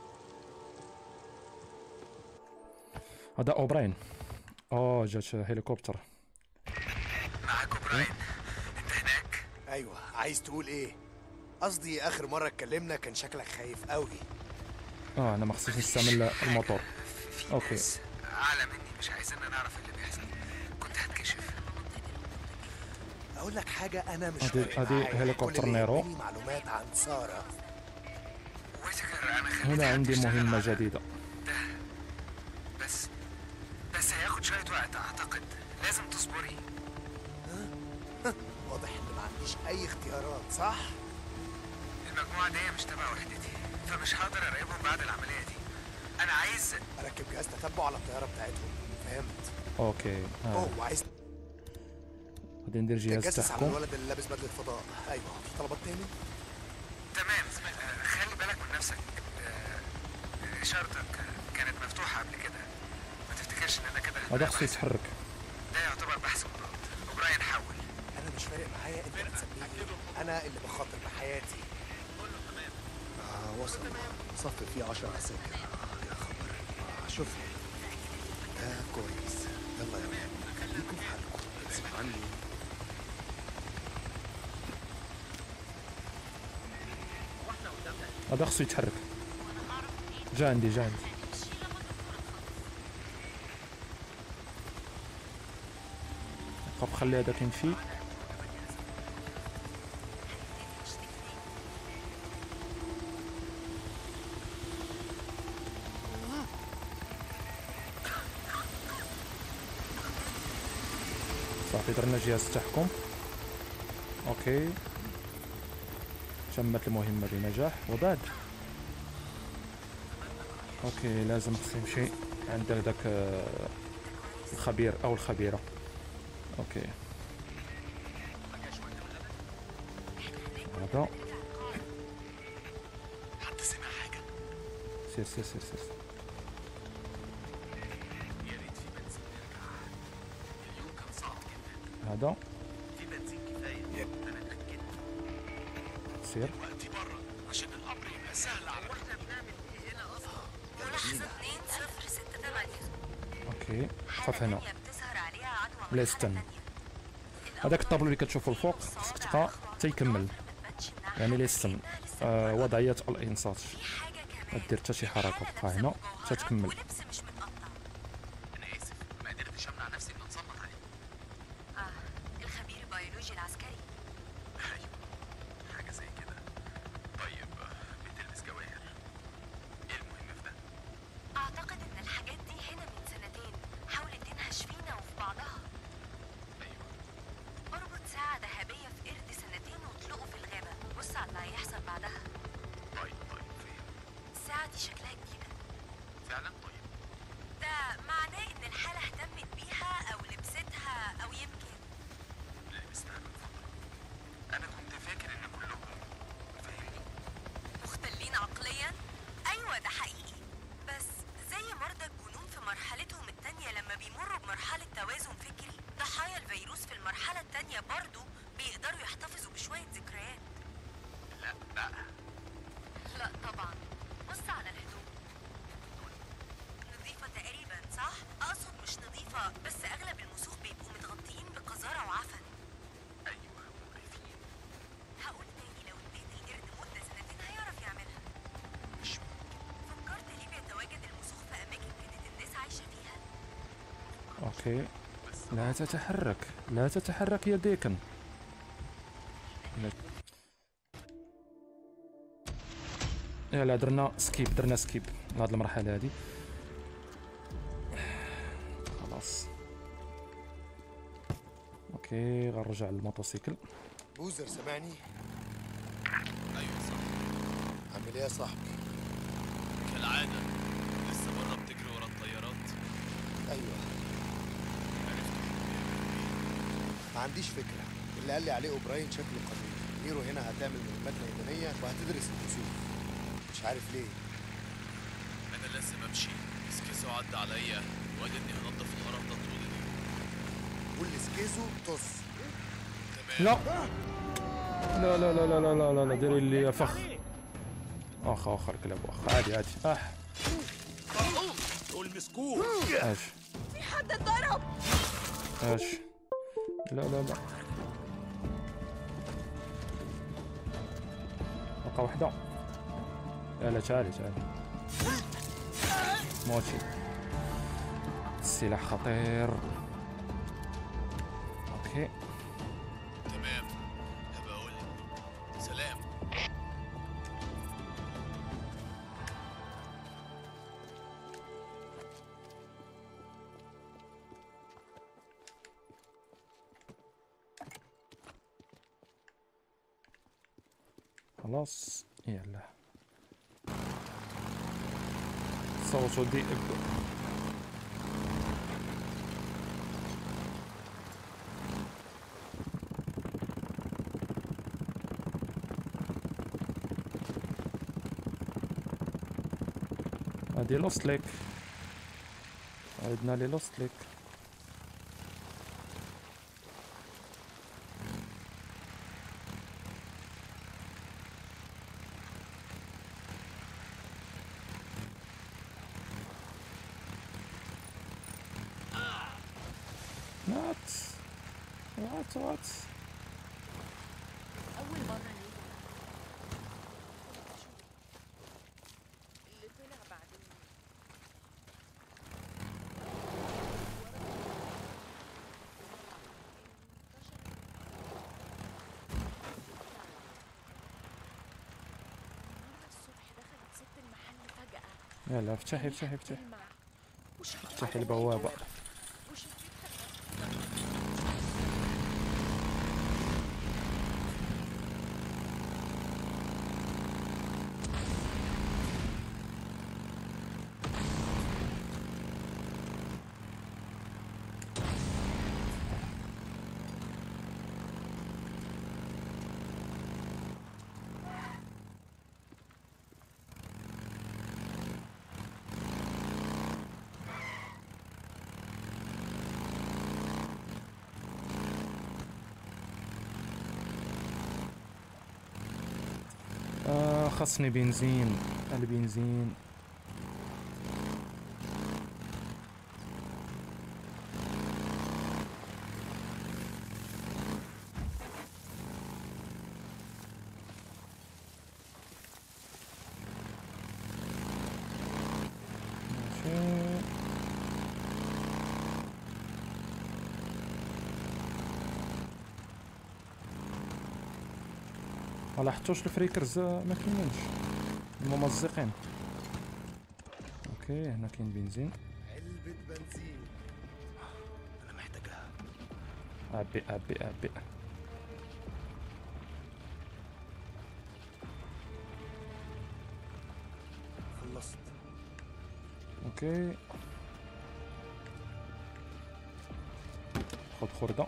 هذا اوبراين اه جات هليكوبتر معاك براين انت هناك ايوه عايز تقول ايه قصدي اخر مره اتكلمنا كان شكلك خايف قوي اه انا ما خصنيش نستعمل الموتور في اوكي ناس اعلى مني مش عايزيننا نعرف اللي بيحصل كنت هتكشف اقول لك حاجه انا مش أدي- فارق أدي معايا. هليكوبتر كل اللي نيرو. يهمني معلومات عن ساره ويتكر انا خليت هنا حد عندي يشتغل مهمة على جديدة ده بس بس هياخد شويه وقت اعتقد لازم تصبري واضح ان ما عنديش اي اختيارات صح المجموعه دي مش تبع وحدتي فمش هقدر اراقبهم بعد العمليه دي انا عايز اركب جهاز تتبع على الطياره بتاعتهم فهمت اوكي آه. اوه وعايز غادي ندير جهاز تتجسس على تحكم الولد اللي لابس بدله فضاء ايوه في طلبات تاني تمام آه، خلي بالك من نفسك آه، اشارتك كانت مفتوحه قبل كده ما تفتكرش ان انا كده هذا خصو يتحرك ده يعتبر بحث مراد وبراين حول انا مش فارق معايا انت بتسميني انا اللي بخاطر بحياتي آه وصل صف فيه 10 عساكر آه يا خبر آه شوف ده كويس يلا يا مان خليكم في حالكم اسمع عني هذا خصو يتحرك جا عندي جا عندي طب خلي هذاك يمشي صافي درنا جهاز التحكم اوكي تمت المهمة بنجاح وبعد اوكي لازم خصني نمشي عند هذاك آه، الخبير او الخبيرة اوكي هذا حد سمع حاجه سير سير سير سير يا ريت في بنزين نرجع اليوم كان صعب جدا هذا في بنزين كفايه انا اتاكدت سير وقتي بره عشان الامر يبقى سهل على واحنا بنعمل ايه هنا اصلا ملاحظة 2068 اوكي خف هنا بتظهر عليها عدوى بلا استنى هذاك الطابلو اللي كتشوفو الفوق خصك تبقى تيكمل يعني ليستن آه وضعية الانصات ما دير حتى شي حركة بقى هنا حتى تكمل ولبس مش متقطع انا اسف ما قدرتش امنع نفسي من اتصنت عليه اه الخبير البيولوجي العسكري ايوه حاجه زي كده طيب بتلبس جواهر ايه المهم في ده اعتقد ان الحاجات دي هنا من سنتين حاولت تنهش فينا وفي بعضها ايوه اربط ساعة ذهبية في قرد سنتين واطلقه في الغابة بص على اللي هيحصل بعدها طيب طيب فهم الساعة دي شكلها جديدة فعلا طيب ده معناه ان الحالة اهتمت بيها او لبستها او يمكن لبستها من فتره انا كنت فاكر ان كلهم فاهمني مختلين عقليا ايوه ده حقيقي بس زي مرضى الجنون في مرحلتهم التانية لما بيمروا بمرحلة توازن فكري ضحايا الفيروس في المرحلة التانية برضو بيقدروا يحتفظوا بشوية ذكريات لا بقى لا طبعا بص على الهدوم نظيفة تقريبا صح؟ أقصد مش نظيفة بس أغلب المسوخ بيبقوا متغطيين بقذارة وعفن ايوه مقرفين هقول تاني لو اديت القرد مدة سنتين هيعرف يعملها مش ممكن فكرت ليه بيتواجد المسوخ في أماكن كانت الناس عايشة فيها؟ اوكي لا تتحرك لا تتحرك يا ديكن لا- يلا درنا سكيب درنا سكيب لهاد المرحلة هادي خلاص اوكي غنرجع للموتوسيكل بوزر سامعني ايوه صح عامل ايه يا صاحبي كالعادة لسه بره بتجري ورا الطيارات ايوه ما عنديش فكره اللي قال لي عليه اوبراين شكله قانوني ميرو هنا هتعمل مهمات ميدانيه وهتدرس الكسوف مش عارف ليه انا لازم امشي سكيزو عدى عليا وقال اني هنضف القرف ده طول اليوم قول كيزو طز لا لا لا لا لا لا لا لا لا ديري لي فخ واخا واخا الكلاب واخا عادي عادي اح دول مسكوه اش في حد اتضرب اش لا لا لا بقى وحده لا لا تعالي تعالي موتي السلاح خطير اوكي تمام هبقى اقول لك سلام خلاص يلا صوتوا دي هادي لوست ليك عدنا لي لوست ليك وات وات وات اول مره ليا اللي طلع بعدين النهارده الصبح دخلت ست المحل فجأة يلا افتحي افتحي افتحي تلمع وشفتها افتحي البوابة وشفتها آه خصني بنزين البنزين ماشي ما لاحظتوش الفريكرز ما كاينينش الممزقين اوكي هنا كاين بنزين علبة بنزين أنا محتاجها عبي عبي عبي خلصت اوكي خد خردة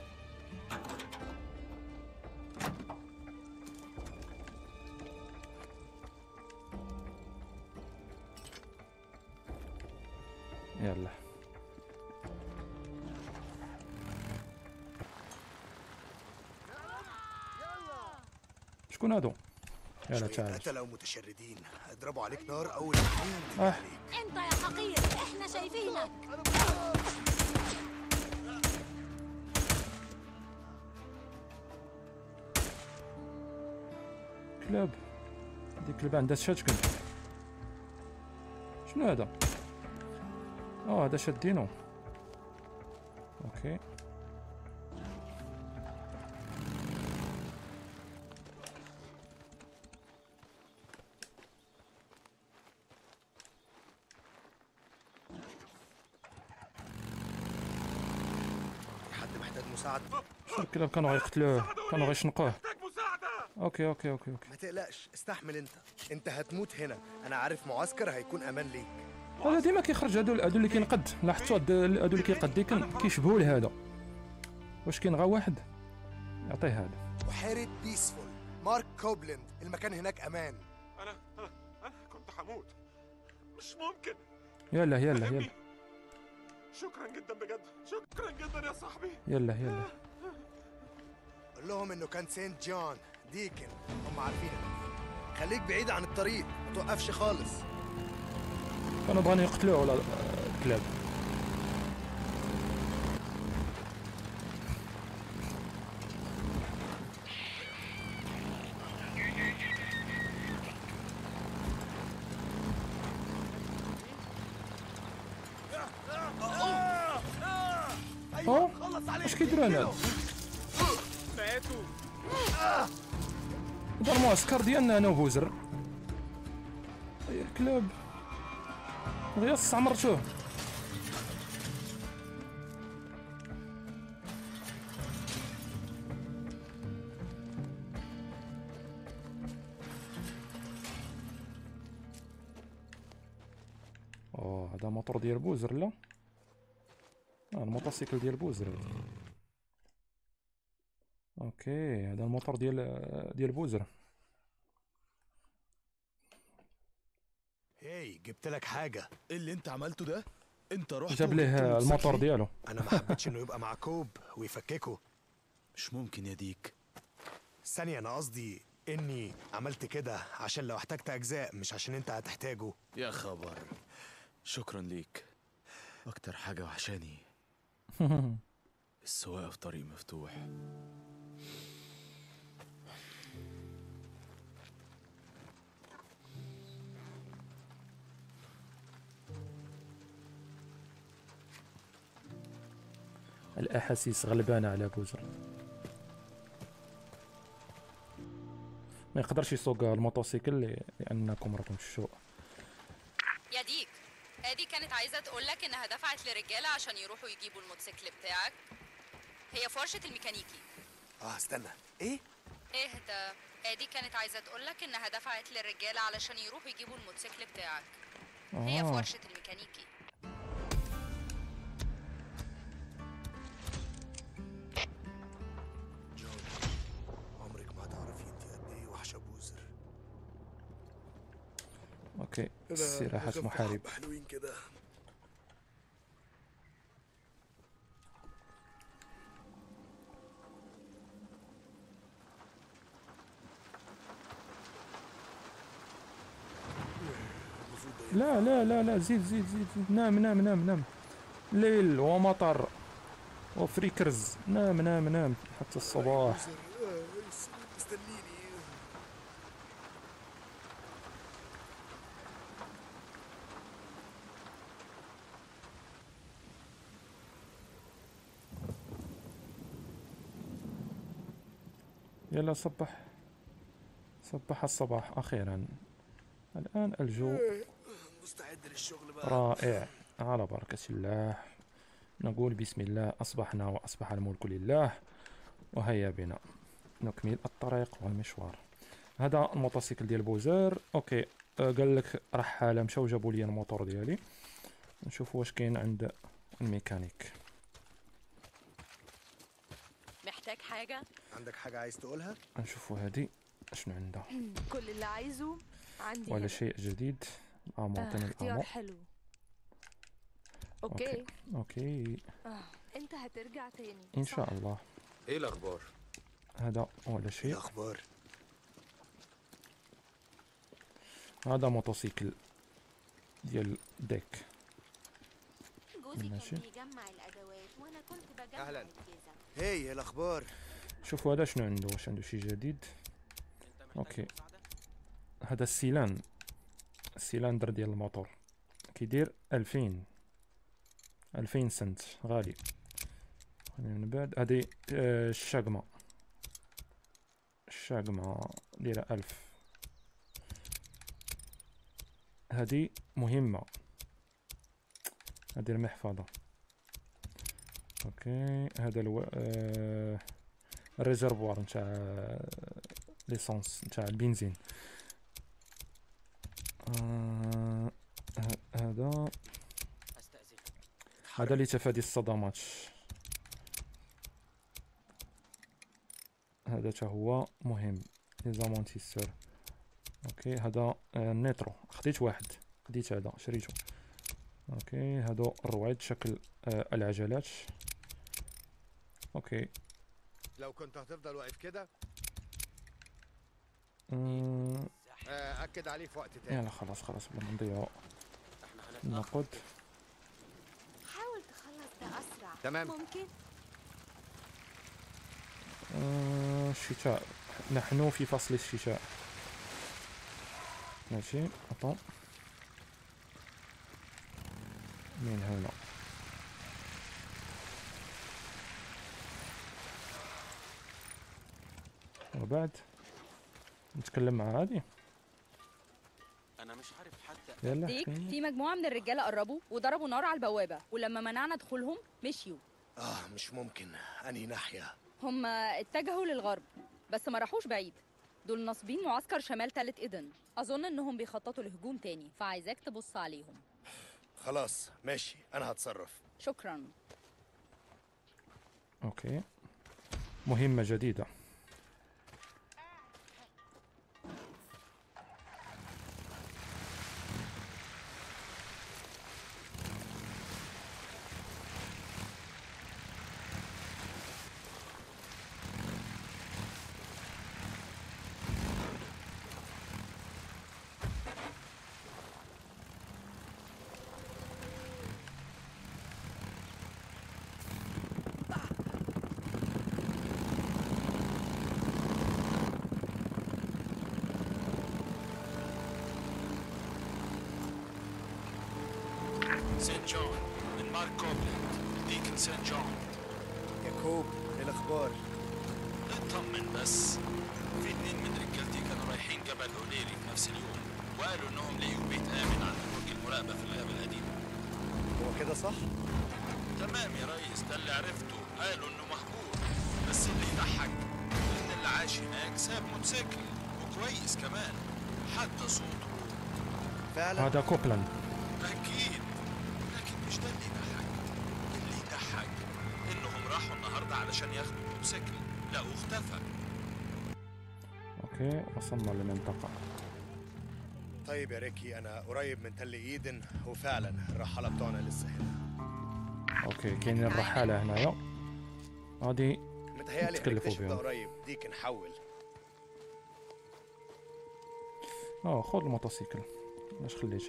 يلا شكون هادو يلا شوية تعال قتلة ومتشردين هيضربوا عليك نار أول ما اه انت يا حقير احنا شايفينك كلاب ديك كلاب عندها شاتكن شنو هذا اه هذا شادينو اوكي في حد محتاج مساعدة شو الكلاب كانوا غيقتلوه كانوا غيشنقوه اوكي اوكي اوكي اوكي ما تقلقش استحمل انت انت هتموت هنا انا عارف معسكر هيكون امان ليك هذا ديما كيخرج هادو هادو اللي كينقد لاحظتوا هاد- هادو اللي كيقد كان كيشبهوا لهذا واش كاين غا واحد يعطيه هذا بحيرة بيسفول مارك كوبلند المكان هناك امان انا انا انا كنت هموت مش ممكن يلا يلا يلا شكرا جدا بجد شكرا جدا يا صاحبي يلا يلا قول لهم انه كان سينت جون ديكن هم عارفين خليك بعيد عن الطريق ما توقفش خالص كانوا بغاني يقتلوه ولا الكلاب اه اش كيديروا هنا ماتوا دار المعسكر ديالنا انا وبوزر يا الكلاب غير استعمرتوه اوه هذا موتور ديال بوزر لا آه الموتوسيكل ديال بوزر هذا. اوكي هذا الموتور ديال ديال بوزر هاي جبت لك حاجه ايه اللي انت عملته ده انت رحت جاب وجبت ليه الموتور موتوسيكل؟ ديالو انا ما حبيتش انه يبقى مع كوب ويفككه مش ممكن يا ديك ثانيه انا قصدي اني عملت كده عشان لو احتجت اجزاء مش عشان انت هتحتاجه يا خبر شكرا ليك اكتر حاجة وحشاني السواقة في طريق مفتوح الاحاسيس غلبانه على بوزر ما يقدرش يسوق الموتوسيكل ل- لانكم راكم تشوفوا يا ديك ادي كانت عايزه تقول لك انها دفعت لرجاله عشان يروحوا يجيبوا الموتوسيكل بتاعك هي في ورشه الميكانيكي اه استنى ايه اهدى ادي كانت عايزه تقول لك انها دفعت للرجاله علشان يروحوا يجيبوا الموتوسيكل بتاعك هي في آه. ورشه الميكانيكي جون عمرك ما هتعرفي انت قد ايه وحشه بوزر اوكي استراحه بخف محارب حبة حلوين كده لا لا لا لا زيد زيد زيد, زيد. نام نام نام نام ليل ومطر وفريكرز نام نام نام حتى الصباح استنيني يلا صبح صبح الصباح أخيرا الآن الجو مستعد للشغل بقى رائع على بركة الله نقول بسم الله أصبحنا وأصبح الملك لله وهيا بنا نكمل الطريق والمشوار هذا الموتوسيكل ديال بوزير اوكي آه، قال لك رحاله مشاو جابوا لي الموتور ديالي نشوف واش كاين عند الميكانيك محتاج حاجة؟ عندك حاجه عايز تقولها نشوفوا هادي شنو عندها كل اللي عايزه عندي ولا هنا. شيء جديد آه امونتين اختيار الامو حلو اوكي اوكي آه. انت هترجع تاني ان صح؟ شاء الله ايه الاخبار هذا ولا شيء الاخبار هذا موتوسيكل ديال ديك جوزي ماشي. كان بيجمع الادوات وانا كنت بجمع أهلاً. الجزم هي إيه الاخبار شوفوا هذا شنو عنده واش عنده شي جديد اوكي هذا السيلان السيلندر ديال الموتور كيدير ألفين ألفين سنت غالي خلينا من بعد هذه آه، الشاقمة الشاقمة دايرة ألف هذه مهمة هذه المحفظة اوكي هذا الو... آه... الريزرفوار نتاع ليسونس نتاع البنزين آه... ه- هذا هذا لتفادي الصدمات هذا تا هو مهم لي زامونتيسور اوكي هذا آه، النيترو خديت واحد خديت هذا شريته اوكي هادو الرويد شكل آه، العجلات اوكي لو كنت هتفضل واقف كده أمم، آه، اكد عليه في وقت تاني يلا خلاص خلاص بلا نضيعو النقود حاول تخلص ده أسرع تمام. ممكن آه، الشتاء نحن في فصل الشتاء ماشي أطو من هنا وبعد نتكلم مع هادي انا مش عارف حتى يلا ديك احكيلي. في مجموعة من الرجالة قربوا وضربوا نار على البوابة ولما منعنا دخولهم مشيوا اه مش ممكن انهي ناحيه هم اتجهوا للغرب بس ما راحوش بعيد دول ناصبين معسكر شمال تالت إيدن أظن إنهم بيخططوا لهجوم تاني فعايزاك تبص عليهم خلاص ماشي انا هتصرف شكرا اوكي مهمة جديدة سين جون من مارك كوبلاند ديكن سين جون ياكوب ايه الاخبار اطمن بس في اتنين من رجالتي كانوا رايحين جبل اوليري في نفس اليوم وقالوا انهم لقيوا بيت امن عند برج المراقبه في الغابه القديمه هو كده صح تمام يا ريس ده اللي عرفته قالوا انه مهجور بس اللي يضحك ان اللي عاش هناك ساب موتوسيكل وكويس كمان حتى صوته فعلا هذا كوبلاند اكيد لكن مش ده اللي يضحك اللي يضحك انهم راحوا النهارده علشان ياخدوا الموتوسيكل لقوه اختفى اوكي وصلنا للمنطقة طيب يا ريكي انا قريب من تل ايدن وفعلا الرحاله بتوعنا لسه هنا اوكي كاين الرحالة هنايا غادي متهيألي نتكلفوا هنكتشف ده بهم قريب ديك نحول اه خذ الموتوسيكل علاش خليته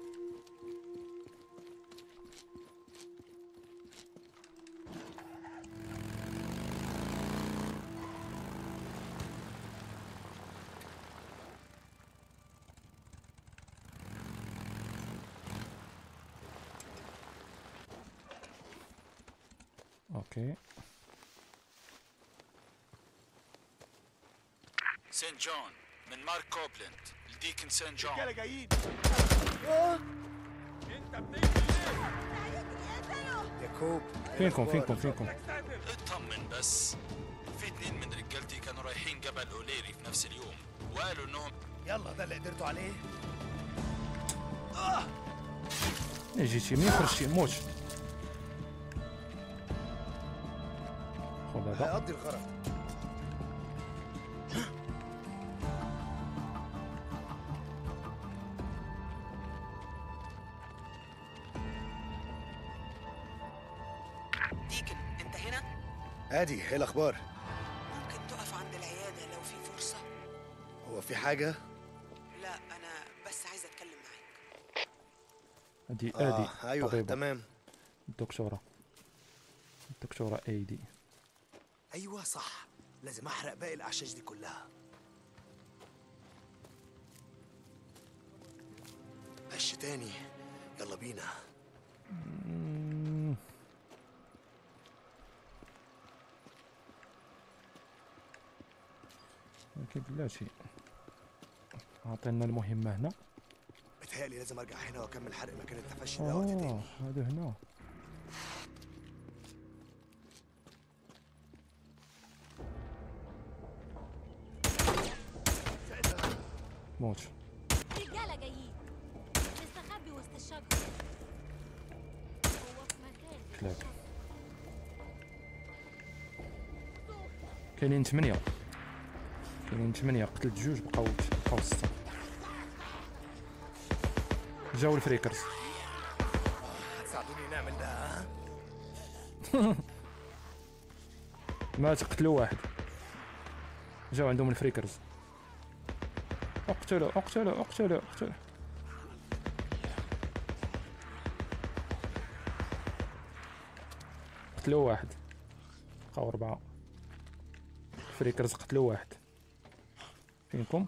اوكي سين جون من مارك كوبلاند لديكن سين جون رجاله جايين ياكوب فينكم فينكم فينكم اطمن بس في اتنين من رجالتي كانوا رايحين جبل اوليري في نفس اليوم وقالوا انهم يلا ده اللي قدرتوا عليه ملي جيتي منين خرجتي موت خذ هذا هيقضي الغرض ديكن انت هنا ادي ايه الاخبار ممكن تقف عند العياده لو في فرصه هو في حاجه لا انا بس عايزه اتكلم معاك هادي آه ادي ايوه طبيبة تمام الدكتورة الدكتورة ايدي ايوه صح لازم احرق باقي الاعشاش دي كلها قش تاني يلا بينا مم. اكيد لا شيء عطينا المهمة هنا متهيألي لازم ارجع هنا واكمل حرق مكان التفشي ده وقت تاني اه هذا هنا موت رجالة جايين مستخبي وسط الشجر هو في مكان كلاب كاينين ثمانية كاينين ثمانية قتلت جوج بقاو بقاو ستة جاو الفريكرز هتساعدوني نعمل ده ها مات قتلوا واحد جاو عندهم الفريكرز اقتلوا اقتلوا اقتلوا اقتلوا قتلوا واحد بقاو أربعة فريكرز قتلوا واحد فينكم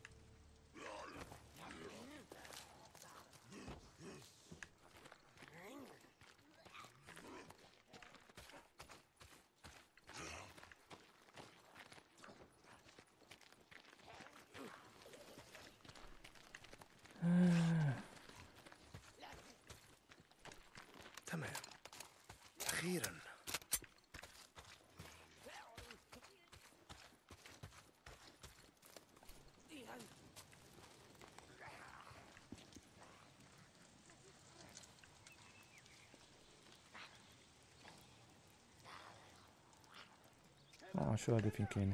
تمام أخيرا اه شو هذا فين كاينين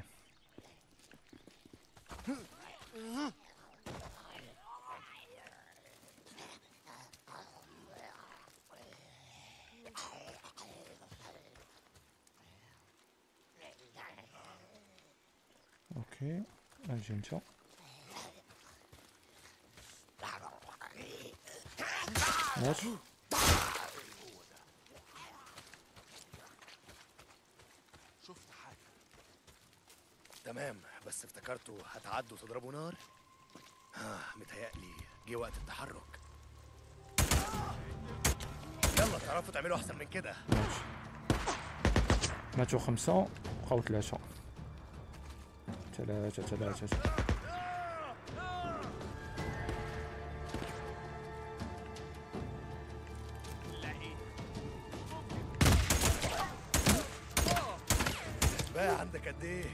اوكي اجي انت ماشي شفت حاجة تمام بس افتكرتوا هتعدوا تضربوا نار آه متهيألي جه وقت التحرك يلا تعرفوا تعملوا أحسن من كده ماتوا خمسة بقاو ثلاثة ثلاثة ثلاثة بقى عندك قد ايه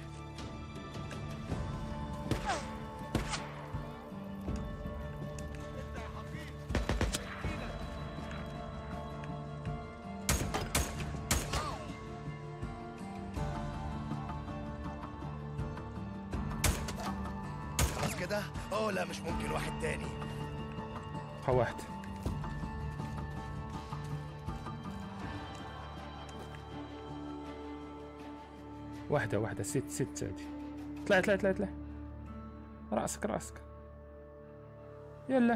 خلاص كده اه لا مش ممكن واحد تاني بقى واحد واحدة واحدة ست ست هادي طلع طلع طلع طلع راسك راسك يلا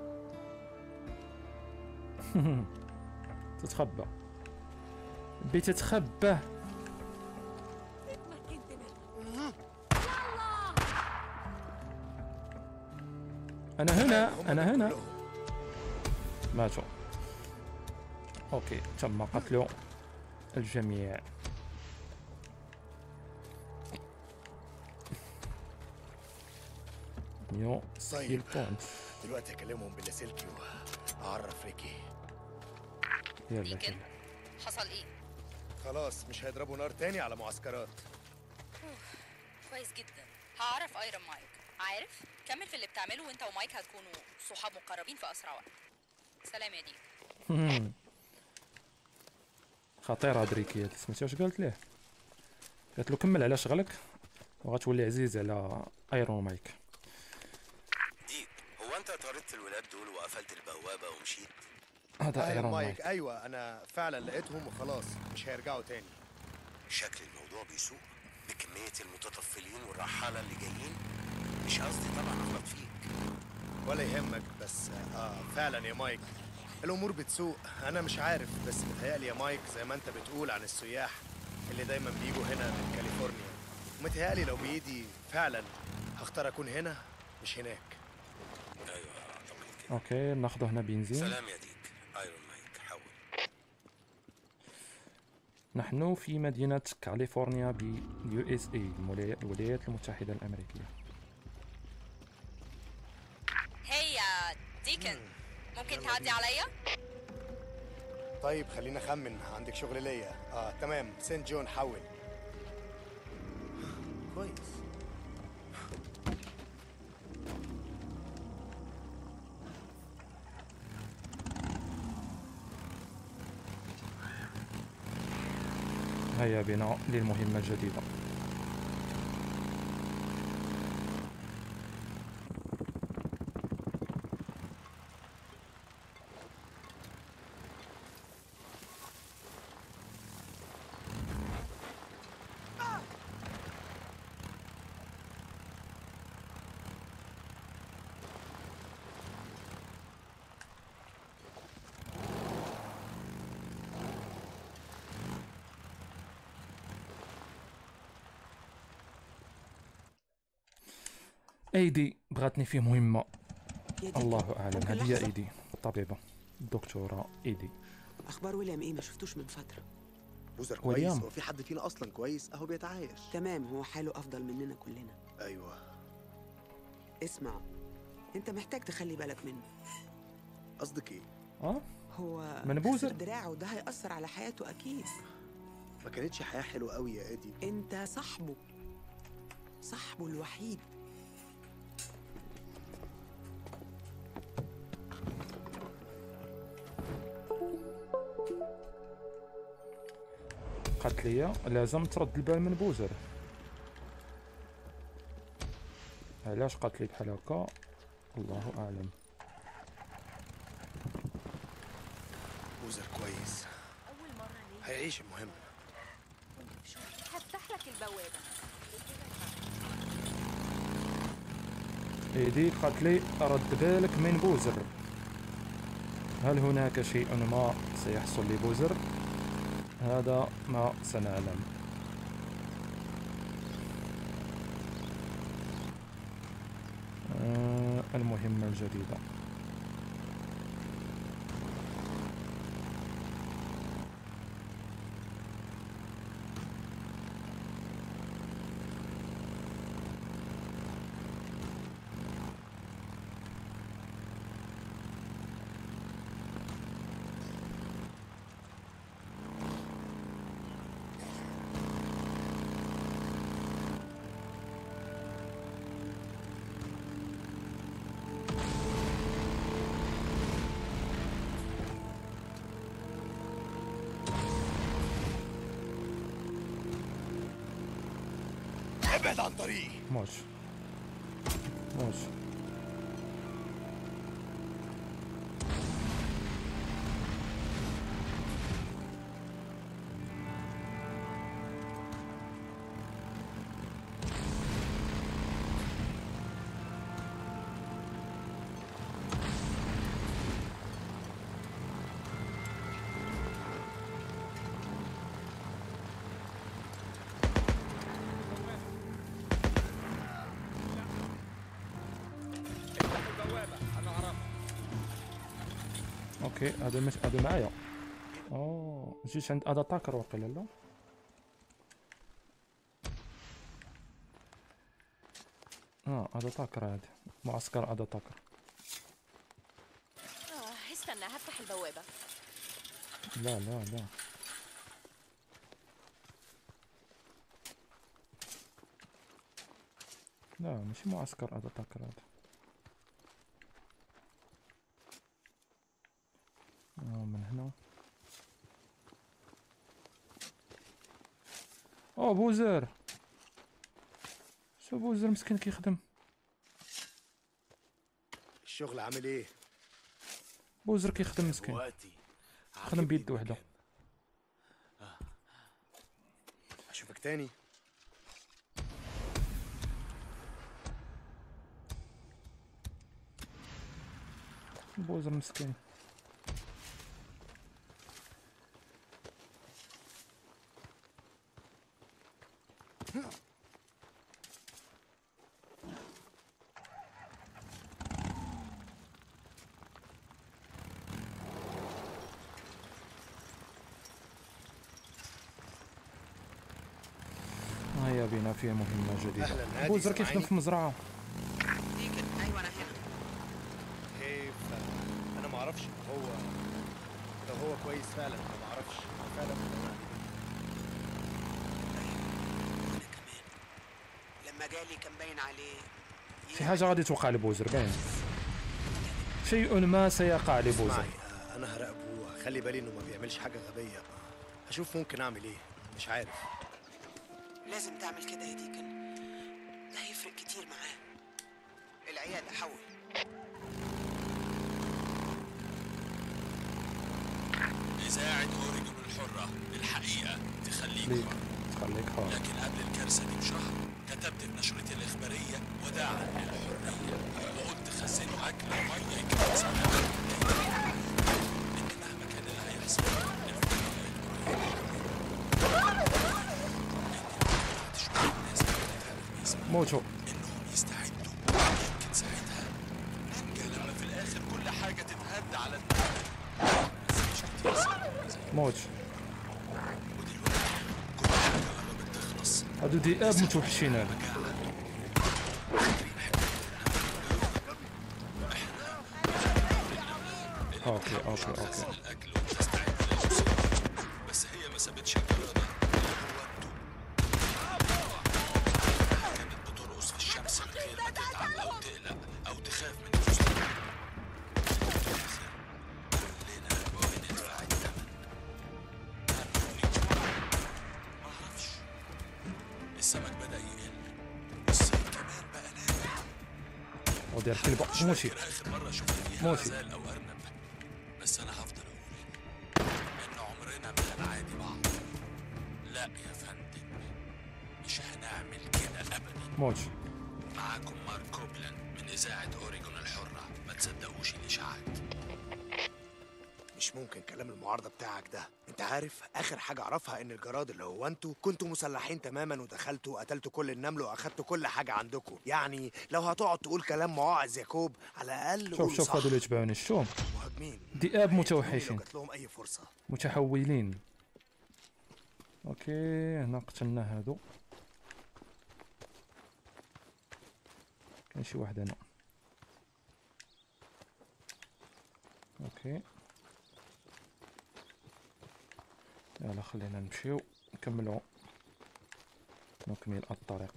تتخبى بي تتخبى انا هنا انا هنا ماتوا اوكي تم قتل الجميع ميو سكيل طيب بوينت دلوقتي اكلمهم باللاسلكي واعرف ريكي يلا كده حصل ايه خلاص مش هيضربوا نار تاني على معسكرات كويس جدا هعرف ايرون مايك عارف كمل في اللي بتعمله وانت ومايك هتكونوا صحاب مقربين في اسرع وقت سلام يا دي خطير هاد ريكي هاد سمعتي واش قالت ليه قالت له كمل على شغلك وغتولي عزيز على ايرون مايك ديك هو انت طردت الولاد دول وقفلت البوابه ومشيت هذا أيوة ايرون مايك مايك ايوه انا فعلا لقيتهم وخلاص مش هيرجعوا تاني شكل الموضوع بيسوء بكميه المتطفلين والرحاله اللي جايين مش قصدي طبعا اغلط فيك ولا يهمك بس اه فعلا يا مايك الامور بتسوء انا مش عارف بس متهيألي يا مايك زي ما انت بتقول عن السياح اللي دايما بيجوا هنا من كاليفورنيا متهيألي لو بايدي فعلا هختار اكون هنا مش هناك ايوه اعتقد كده اوكي ناخذ هنا بنزين سلام يا ديك ايرون مايك حول نحن في مدينة كاليفورنيا باليو اس اي الولايات المتحدة الأمريكية هي يا ديكن ممكن تعدي عليا طيب خلينا اخمن عندك شغل ليا اه تمام سنت جون حول كويس هيا بنا للمهمة الجديدة ايدي بغاتني فيه مهمه يا دي الله اعلم ممكن هذه هي لحظة؟ ايدي الطبيبه الدكتوره ايدي اخبار ويليام ايه ما شفتوش من فتره بوزر وليام. كويس هو في حد فينا اصلا كويس اهو بيتعايش تمام هو حاله افضل مننا كلنا ايوه اسمع انت محتاج تخلي بالك منه قصدك ايه اه هو من بوزر؟ خسر دراعه وده هيأثر على حياته اكيد ما كانتش حياه حلوه قوي يا ادي انت صاحبه صاحبه الوحيد قالت لي لازم ترد البال من بوزر علاش قالت لي بحال هكا الله اعلم بوزر كويس أول مرة ليه هيعيش المهم كنت في شغل هفتح لك البوابة ايدي قالت لي رد بالك من بوزر هل هناك شيء ما سيحصل لبوزر هذا ما سنعلم آه المهمة الجديدة ابعد عن طريقي موش موش اوكي هذا مش هذا معايا اوه جيت عند هذا تاكر وقيلا لا اه هذا تاكر هذا معسكر هذا تاكر آه استنى هفتح البوابة لا لا لا لا ماشي معسكر هذا تاكر هذا آه من هنا او بوزر شو بوزر مسكين كيخدم الشغل عامل ايه بوزر كيخدم مسكين وقتي خدم بيد وحده اشوفك تاني بوزر مسكين هيا بنا في مهمة جديدة أهلاً، هادي، بوزر كيخدم سامعيني؟ في مزرعة ديكن ايوه انا هنا كيف انا ما اعرفش هو لو هو كويس فعلا انا ما اعرفش فعلا لما جالي كان باين عليه في حاجة غادي توقع لبوزر باين شيء ما سيقع لبوزر اسمعي آه، انا هراقبه وهخلي بالي انه ما بيعملش حاجه غبيه هشوف ممكن اعمل ايه مش عارف لازم تعمل كده يا ديكن ده هيفرق كتير معاه العيادة حول إذاعة أوريجون الحرة الحقيقة تخليك ليك حر تخليك حر لكن قبل الكارثة دي بشهر كتبت في نشرتي الإخبارية وداعا للحرية وقلت خزنوا أكل ومية يكفي سنة إن مهما كان اللي هيحصل الفرق موتو إنهم يستعدوا هادو ذئاب متوحشين هادو اوكي اوكي اوكي الاكل وتستعد للوصول بس هي ما سابتش الجرادة كانت بترقص في الشمس من غير ما تتعب او تقلق او تخاف من المستقبل كلنا بندفع الثمن ما اعرفش السمك بدا يقل والصيد كمان بقى نافع ودير الكلبة موشي فاكر اخر مره شفت فيها موشي غزال او ارنب بس انا هفضل اقول ان عمرنا ما هنعادي بعض لا يا فندم مش هنعمل كده ابدا موشي معاكم مارك كوبلاند من اذاعه اوريجون الحره ما تصدقوش الاشاعات مش ممكن كلام المعارضة بتاعك ده انت عارف اخر حاجة اعرفها ان الجراد اللي هو انتوا كنتوا مسلحين تماما ودخلتوا وقتلتوا كل النمل واخدتوا كل حاجة عندكم يعني لو هتقعد تقول كلام مواعظ يا كوب على الاقل شوف قول شوف صح هادو اللي يتبعوني الشوم مهاجمين ذئاب لو متوحشين جات لهم اي فرصة متحولين اوكي هنا قتلنا هادو كاين شي واحد هنا اوكي يلا خلينا نمشيو نكملو نكمل الطريق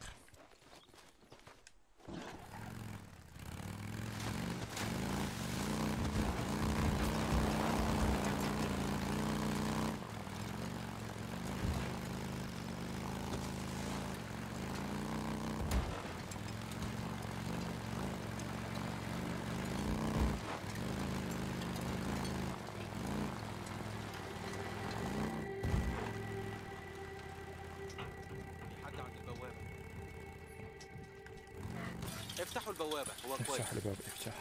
حد عند البوابة افتحوا البوابة هو كويس افتح الباب افتح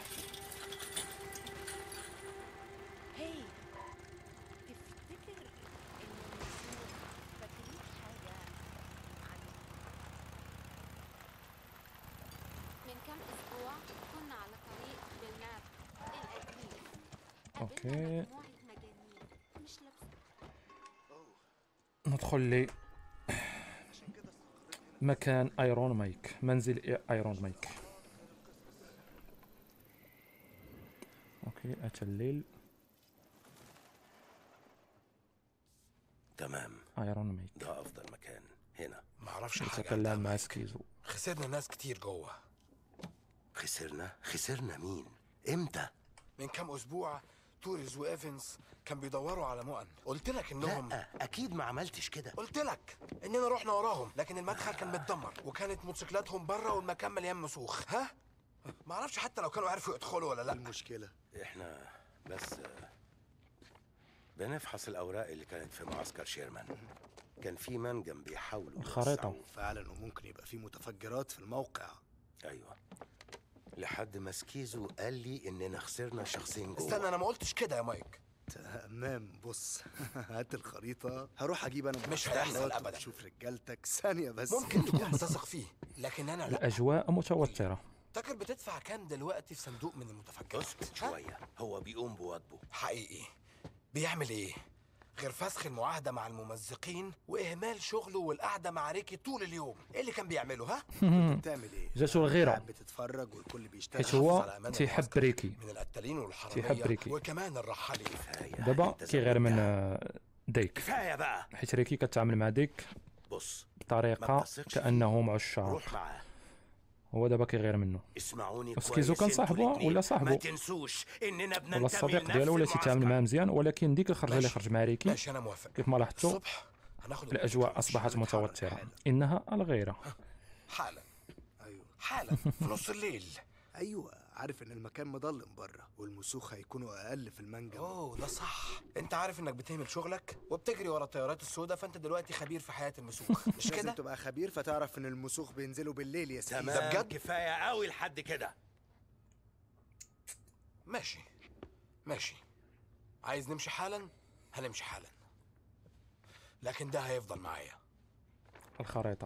هي تفتكر ان المسيح فاكرين حاجة عن من كام أسبوع كنا على طريق بالماب القديم اوكي مجموعة مجانين مش لابسة ندخل لي مكان ايرون مايك منزل ايرون مايك اوكي اتى الليل تمام ايرون مايك ده افضل مكان هنا ما اعرفش حاجه يتكلم مع سكيزو خسرنا ناس كتير جوه خسرنا خسرنا مين امتى من كام اسبوع توريز وايفنز كان بيدوروا على مؤن قلت لك انهم لا اكيد ما عملتش كده قلت لك اننا رحنا وراهم لكن المدخل كان متدمر وكانت موتوسيكلاتهم بره والمكان مليان مسوخ ها ما اعرفش حتى لو كانوا عرفوا يدخلوا ولا لا المشكلة احنا بس آه، بنفحص الاوراق اللي كانت في معسكر شيرمان كان في منجم بيحاولوا الخريطة. يوسعوا. فعلا وممكن يبقى في متفجرات في الموقع ايوه لحد ما سكيزو قال لي اننا خسرنا شخصين جوه استنى انا ما قلتش كده يا مايك تمام بص هات الخريطة هروح اجيب انا مش مفتاحات هيحصل أبداً. وتشوف رجالتك ثانية بس ممكن تكون بتثق فيه لكن انا لا الاجواء متوتره تاكر بتدفع كام دلوقتي في صندوق من المتفجرات اسكت شويه هو بيقوم بواجبه حقيقي بيعمل ايه غير فسخ المعاهدة مع الممزقين وإهمال شغله والقعدة مع ريكي طول اليوم إيه اللي كان بيعمله ها؟ بتعمل ايه؟ جاتو الغيره قاعد بتتفرج والكل بيشتغل حيت هو تيحب ريكي من القتالين والحرامية تيحب ريكي وكمان الرحالين دابا كيغير من آه، ديك كفايه بقى حيت ريكي كتعامل مع ديك بص بطريقه ما بتثقش فيه. كانهم عشاق روح معاه هو دابا كيغير منه اسمعوني سكيزو كويس كان انتوا صاحبه الاتنين. ولا صاحبه؟ ما تنسوش اننا بننتمي ولا الصديق لنفس ديالو ولا تيتعامل المعسكر. معاه مزيان ولكن ديك الخرجه اللي خرج مع ريكي ماشي أنا موافق كيف ما لاحظتوا الصبح هناخد الاجواء اصبحت متوتره انها الغيره حالا ايوه حالا في نص الليل ايوه عارف ان المكان مضلم بره والمسوخ هيكونوا اقل في المنجم اوه ده صح انت عارف انك بتهمل شغلك وبتجري ورا الطيارات السوداء فانت دلوقتي خبير في حياه المسوخ مش لازم كده تبقى خبير فتعرف ان المسوخ بينزلوا بالليل يا سيدي تمام بجد؟ كفايه قوي لحد كده ماشي ماشي عايز نمشي حالا هنمشي حالا لكن ده هيفضل معايا الخريطه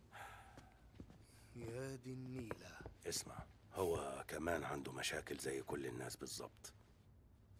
يا دي النيلة اسمع هو كمان عنده مشاكل زي كل الناس بالظبط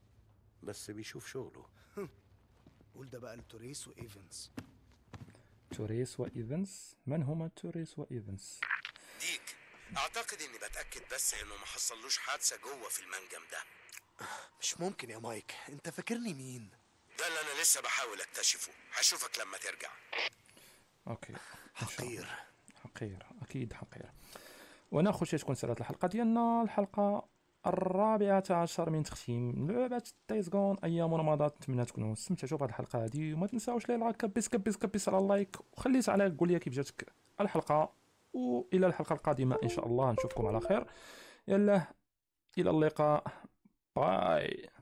بس بيشوف شغله قول ده بقى لتوريس وايفنز توريس وايفنس من هما توريس وايفنس ديك اعتقد اني بتاكد بس انه ما حصلوش حادثه جوه في المنجم ده مش ممكن يا مايك انت فاكرني مين ده اللي انا لسه بحاول اكتشفه هشوفك لما ترجع اوكي حقير حقير اكيد حقير وانا خوشي تكون سالات الحلقه ديالنا الحلقه الرابعة عشر من تختيم لعبة دايز جون أيام مضت نتمنى تكونوا استمتعتوا بهذه الحلقة هذه وما تنساوش لي لايك كبس كبس كبس على اللايك وخليت على قول لي كيف جاتك الحلقة وإلى الحلقة القادمة إن شاء الله نشوفكم على خير يلا إلى اللقاء باي